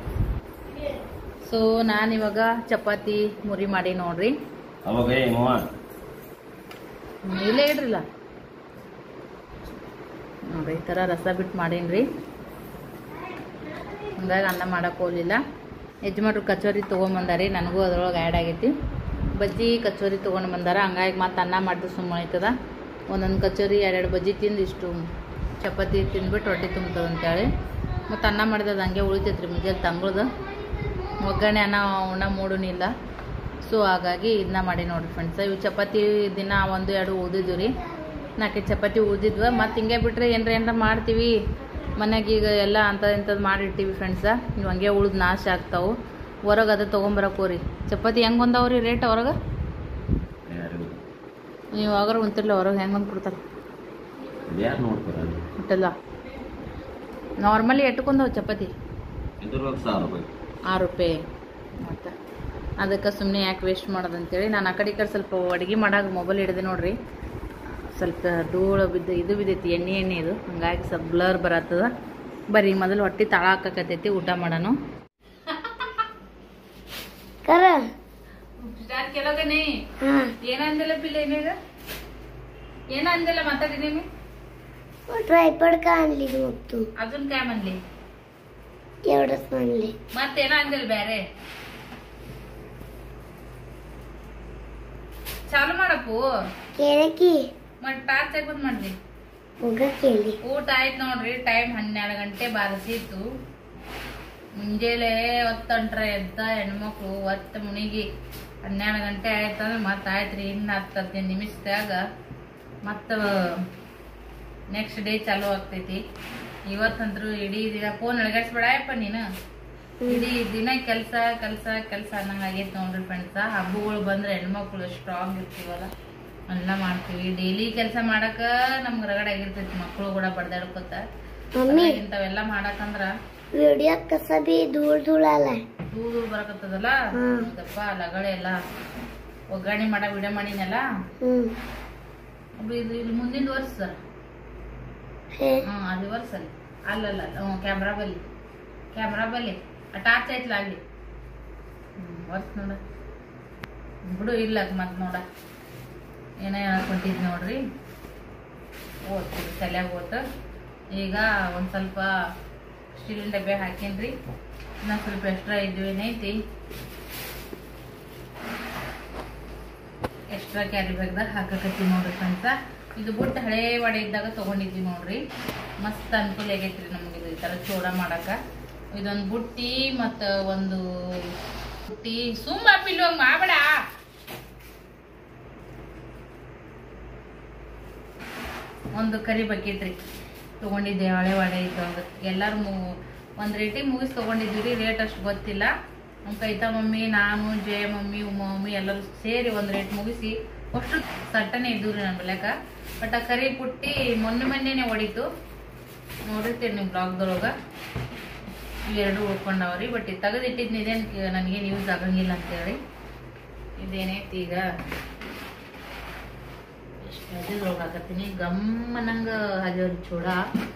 ಸೊ ನಾನು ಇವಾಗ ಚಪಾತಿ ಮುರಿ ಮಾಡಿ ನೋಡ್ರಿ ಅವಾಗ ಏ ಮಾವ ಇಲ್ಲೇ ಇಡ್ರಿಲ್ಲ ನೋಡ್ರಿ ಈ ಥರ ರಸ ಬಿಟ್ಟು ಮಾಡೀನಿ ಹಂಗಾಗಿ ಅನ್ನ ಮಾಡಕ್ಕೆ ಹೋಗಲಿಲ್ಲ ಯಜಮಾನ್ರು ಕಚೋರಿ ತೊಗೊಂಬಂದಾರಿ ನನಗೂ ಅದ್ರೊಳಗೆ ಆ್ಯಡ್ ಆಗೈತಿ ಬಜ್ಜಿ ಕಚೋರಿ ತೊಗೊಂಡು ಬಂದಾರ ಹಂಗಾಗಿ ಮತ್ತೆ ಅನ್ನ ಮಾಡಿದ್ರೆ ಸುಮ್ಮನೆ ಆಯ್ತದ ಒಂದೊಂದು ಕಚೋರಿ ಎರಡೆರಡು ಬಜ್ಜಿ ತಿಂದು ಇಷ್ಟು ಚಪಾತಿ ತಿಂದ್ಬಿಟ್ಟು ಹೊಟ್ಟೆ ತುಂಬ್ತದೆ ಅಂತೇಳಿ ಮತ್ತು ಅನ್ನ ಮಾಡಿದ ಹಂಗೆ ಉಳಿತೈತ್ರಿ ಮುಂಜಾನೆ ತಂಗ್ಳದ ಒಗ್ಗರಣೆ ಅನ್ನ ಉಣ್ಣ ಮೂಡುನಿಲ್ಲ ಸೊ ಹಾಗಾಗಿ ಇದನ್ನ ಮಾಡಿ ನೋಡ್ರಿ ಫ್ರೆಂಡ್ಸ್ ಇವು ಚಪಾತಿ ದಿನ ಒಂದು ಎರಡು ಉಳಿದಿದ್ವು ರೀ ನಾಲ್ಕೈದು ಚಪಾತಿ ಉಳಿದಿದ್ವು ಮತ್ತು ಹಿಂಗೆ ಬಿಟ್ಟರೆ ಏನರ ಏನಾರ ಮಾಡ್ತೀವಿ ಮನ್ಯಾಗ ಈಗ ಎಲ್ಲ ಅಂಥದ್ದು ಇಂಥದ್ದು ಮಾಡಿರ್ತೀವಿ ಫ್ರೆಂಡ್ಸ ಇವು ಹಂಗೆ ಉಳ್ದು ನಾಶ ಆಗ್ತಾವು ಹೊರಗೆ ಅದು ತೊಗೊಂಬರಕ್ಕೆ ಹೋರಿ ಚಪಾತಿ ಹೆಂಗೆ ಬಂದವ್ರಿ ರೇಟ್ ಹೊರಗೆ ಯಾರು ನೀವು ಯಾವಾಗಾರ ಉಂತಿರ್ಲ ಹೊರಗೆ ಹೆಂಗೆ ಬಂದು ಕೊಡ್ತಾರೆ ಯಾರು ನೋಡ್ತಾರ ಹೊಟ್ಟೆಲ್ಲ ನಾರ್ಮಲಿ ಎಟ್ಕೊಂಡವು ಚಪಾತಿ ಇದ್ರ ಸಾವಿರ ರೂಪಾಯಿ ಆರು ರೂಪಾಯಿ ಮತ್ತು ಅದಕ್ಕೆ ಸುಮ್ಮನೆ ಯಾಕೆ ವೇಸ್ಟ್ ಮಾಡೋದು ಅಂತೇಳಿ ನಾನು ಆ ಕಡೆ ಈ ಕಡೆ ಸ್ವಲ್ಪ ಅಡುಗೆ ಮಾಡಾಗ ಮೊಬೈಲ್ ಹಿಡಿದೆ ನೋಡ್ರಿ ಸ್ವಲ್ಪ ಧೂಳು ಬಿದ್ದು ಇದು ಬಿದ್ದೈತಿ ಎಣ್ಣೆ ಎಣ್ಣೆ ಇದು ಹಂಗಾಗಿ ಸ್ವಲ್ಪ ಬ್ಲರ್ ಬರತ್ತದ ಬರೀ ಮೊದಲು ಹೊಟ್ಟೆ ತಾಳ ಹಾಕಕತ್ತೈತಿ ಊಟ ಮಾಡೋಣ ಕರ ಕೆಲವನೇ ಹಾ ಏನಂದಿಲ್ಲ ಪಿಲ್ಲ ಏನೇಗ ಏನಂದಿಲ್ಲ ಮಾತಾಡಿದೀನಿ ट्रायपॉड का आणली मग तू ಅದನ್ನ काय म्हणली एवढंच म्हणले ಮತ್ತೇನೋ ಅಂದಿಲ್ಲ ಬೇರೆ ಚಾಲು ಮಾಡಪ್ಪು केले की ಮತ್ತೆ ಟಾರ್ಚ್ ಬಂದ್ ಮಾಡ್ಲಿ उग केली ಊಟ ಆಯ್ತು ನೋಡ್ರಿ ಟೈಮ್ ಹನ್ನೆರಡು ಗಂಟೆ ಬಾರಿಸಿತ್ತು ಮುಂಜಾನೆ ಒತ್ತಂಟ್ರೆ ಎದ್ದ ಹೆಣ್ಮಕ್ಳು ಒತ್ತ ಮುನಿಗಿ ಹನ್ನೆರಡು ಗಂಟೆ ಆಯ್ತಂದ್ರೆ ಮತ್ತೆ ಆಯ್ತು ರೀ ಇನ್ನು ಹತ್ತು ಹದಿನೈದು ನಿಮಿಷದಾಗ ಮತ್ತು ನೆಕ್ಸ್ಟ್ ಡೇ ಚಾಲೂ ಆಗ್ತೈತಿ ಇವತ್ತಂದ್ರು ಇಡೀ ದಿನ ಫೋನ್ ಅಳಗಾಡ್ಸ್ಬೇಡಪ್ಪ ನೀನು ಇಡೀ ದಿನ ಕೆಲಸ ಕೆಲಸ ಕೆಲಸ ಅನ್ನಂಗೆ ಆಗೈತೆ ನೋಡ್ರಿ ಫ್ರೆಂಡ್ಸ ಹಬ್ಬಗಳು ಬಂದ್ರೆ ಹೆಣ್ಮಕ್ಳು ಸ್ಟ್ರಾಂಗ್ ಇರ್ತೀವಲ್ಲ ಎಲ್ಲ ಮಾಡ್ತೀವಿ ಡೈಲಿ ಕೆಲಸ ಮಾಡಕ ನಮ್ಗೆ ರಗಡ ಆಗಿರ್ತೈತಿ ಮಕ್ಕಳು ಕೂಡ ಬಡ್ದಾಡ್ಕೊತ मम्मी ಇಂಥವೆಲ್ಲ ಮಾಡಕಂದ್ರ व्हिडिओ कसा बी धूळ धूळ आलाय ದೂರ ದೂರ ಬರಕತ್ತದಲ್ಲ ಹ್ಮ್. ಇದಪ್ಪ ಲಗಳೆ ಎಲ್ಲ ಒಗ್ಗರಣೆ ಮಾಡ ವಿಡಿಯೋ ಮಾಡಿನಲ್ಲ हम्म ಅದು ಇದು ಇಲ್ಲಿ ಮುಂದಿನ ವರ್ಷ ಸರ್ हे ಹ್ಞೂ ಅದು ವರ್ಷ ಅಲ್ಲಿ ಅಲ್ಲಲ್ಲ ಹ್ಞೂ ಕ್ಯಾಮ್ರಾ ಬಲ್ಲಿ ಕ್ಯಾಮ್ರಾ ಬಲ್ಲಿ ಆ ಟಾರ್ಚ್ ಐತ್ಲ ಅಲ್ಲಿ ಹ್ಞೂ ವರ್ಷ ನೋಡ ಬಿಡು ಇಲ್ಲ ಮತ್ತೆ ನೋಡ ಏನೇ ಹೇಳ್ಕೊಟ್ಟಿದ್ ನೋಡ್ರಿ ಓದ್ತೀವಿ ತಲೆಯಾಗ ಓದ್ತು ಈಗ ಒಂದು ಸ್ವಲ್ಪ ಸ್ಟೀಲಿನ ಡಬ್ಬೆ ಹಾಕೀನ್ರಿ ಇನ್ನೊಂದು ಸ್ವಲ್ಪ ಎಕ್ಸ್ಟ್ರಾ ಇದ್ವು ಏನೈತಿ ಎಕ್ಸ್ಟ್ರಾ ಕ್ಯಾರಿ ಬ್ಯಾಗ್ದಾಗ ಹಾಕಕತ್ತೀವಿ ನೋಡ್ರಿ ಫ್ರೆಂಡ್ಸ ಇದು ಬುಟ್ಟು ಹಳೆ ವಡೆ ಇದ್ದಾಗ ತೊಗೊಂಡಿದ್ವಿ ನೋಡ್ರಿ ಮಸ್ತ್ ಅನುಕೂಲ ಆಗೈತ್ರಿ ನಮ್ಗೆ ಇದು ಈ ಥರ ಚೂಡ ಮಾಡಕ ಇದೊಂದು ಬುಟ್ಟಿ ಮತ್ತು ಒಂದು ಬುಟ್ಟಿ ಸುಮ್ಮ ಪಿಲ್ಲು ಹಂಗೆ ಮಾಡಬೇಡ ಒಂದು ಕರಿ ಬಕೆಟ್ ರೀ ತೊಗೊಂಡಿದ್ದೆ ಹಳೆ ವಡೆ ಇದ್ದಾಗ ಎಲ್ಲರೂ ಮು ಒಂದು ರೇಟಿಗೆ ಮುಗಿಸಿ ತೊಗೊಂಡಿದ್ವಿ ರೀ ರೇಟ್ ಅಷ್ಟು ಗೊತ್ತಿಲ್ಲ ನಮ್ಮ ಕೈತಾ ಮಮ್ಮಿ ನಾನು ಜಯ ಮಮ್ಮಿ ಉಮ್ಮ ಮಮ್ಮಿ ಎಲ್ಲರೂ ಸೇರಿ ಒಂದು ರೇಟ್ ಮುಗಿಸಿ ಅಷ್ಟು ಸಟ್ಟನೆ ಇದ್ವು ರೀ ನನ್ನ ಬೆಲೆಕ ಬಟ್ ಆ ಕರಿ ಪುಟ್ಟಿ ಮೊನ್ನೆ ಮೊನ್ನೆನೆ ಹೊಡಿತು ನೋಡಿರ್ತೀರಿ ನೀವು ಬ್ಲಾಗ್ದೊಳಗೆ ಇವೆರಡು ಉಳ್ಕೊಂಡವ್ರಿ ಬಟ್ ತೆಗೆದಿಟ್ಟಿದ್ನ ಇದೇನು ನನಗೇನು ಯೂಸ್ ಆಗಂಗಿಲ್ಲ ಅಂತೇಳಿ ಇದೇನೈತಿ ಈಗ ಎಷ್ಟು ಹದಿದ್ರೊಳಗೆ ಹಾಕತ್ತೀನಿ ಗಮ್ಮನಂಗ ಹದಿವ್ರಿ ಚೂಡ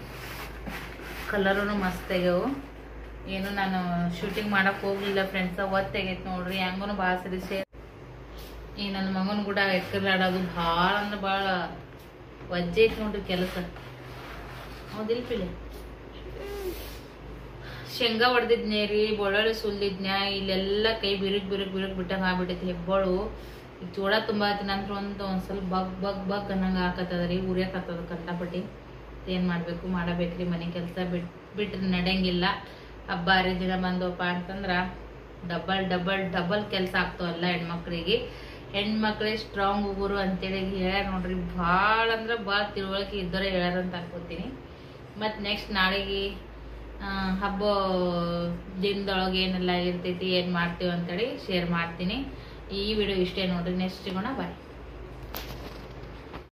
ಕಲರೂ ಮಸ್ತ್ ಆಗ್ಯಾವು ಏನು ನಾನು ಶೂಟಿಂಗ್ ಮಾಡಕ್ ಹೋಗ್ಲಿಲ್ಲ ಫ್ರೆಂಡ್ಸ ಒತ್ತು ತೆಗೈತೆ ನೋಡ್ರಿ ಹೆಂಗೂ ಭಾಳ ಸರಿ ಸೇರ್ ಈ ನನ್ನ ಮಗನ ಕೂಡ ಎಕ್ಕರ್ಲಾಡೋದು ಭಾಳ ಅಂದ್ರೆ ಭಾಳ ವಜ್ಜೆ ಐತಿ ನೋಡ್ರಿ ಕೆಲಸ ಹೌದಿಲ್ಲ ಪಿಲೆ ಶೇಂಗಾ ಹೊಡೆದಿದ್ನೇ ರೀ ಬೆಳ್ಳುಳ್ಳಿ ಸುಲ್ದಿದ್ನ್ಯ ಇಲ್ಲೆಲ್ಲ ಕೈ ಬಿರುಗ್ ಬಿರುಗ್ ಬಿರುಗ್ ಬಿಟ್ಟಂಗ ಆಗ್ಬಿಟ್ಟೈತಿ ಹೆಬ್ಬಾಳು ಈಗ ಚೂಡ ತುಂಬ ಆಯ್ತು ನಂತರ ಒಂದು ಒಂದ್ ಸ್ವಲ್ಪ ಬಗ್ ಬಗ್ ಬಗ್ ಅನ್ನಂಗ ಹಾಕತ್ತದ ರೀ ಉರಿಯಾಕತ್ತದ ಕಂಡಪಟ್ಟಿ ಏನ್ ಮಾಡ್ಬೇಕು ಮಾಡಬೇಕ್ರಿ ಮನೆ ಕೆಲಸ ಬಿಟ್ ಬಿಟ್ರೆ ನಡೆಯಂಗಿಲ್ಲ ಹಬ್ಬ ಹರಿದಿನ ಬಂದವಪ್ಪ ಅಂತಂದ್ರ ಡಬಲ್ ಡಬಲ್ ಡಬಲ್ ಕೆಲಸ ಆಗ್ತಾವಲ್ಲ ಹೆಣ್ಮಕ್ಳಿಗೆ ಹೆಣ್ಮಕ್ಳೇ ಸ್ಟ್ರಾಂಗ್ ಹೋಗೋರು ಅಂತೇಳಿ ಹೇಳ್ಯಾರ ನೋಡ್ರಿ ಭಾಳ ಅಂದ್ರೆ ಭಾಳ ತಿಳುವಳಿಕೆ ಇದ್ದವರೇ ಹೇಳ್ಯಾರ ಅಂತ ಅನ್ಕೋತೀನಿ ಮತ್ತು ನೆಕ್ಸ್ಟ್ ನಾಳೆಗೆ ಆ, ಹಬ್ಬ ದಿನದೊಳಗೆ ಏನೆಲ್ಲ ಇರ್ತೈತಿ ಏನು ಮಾಡ್ತೀವಿ ಅಂತೇಳಿ ಶೇರ್ ಮಾಡ್ತೀನಿ ಈ ವಿಡಿಯೋ ಇಷ್ಟೇ ನೋಡ್ರಿ ನೆಕ್ಸ್ಟ್ ಸಿಗೋಣ ಬಾಯ್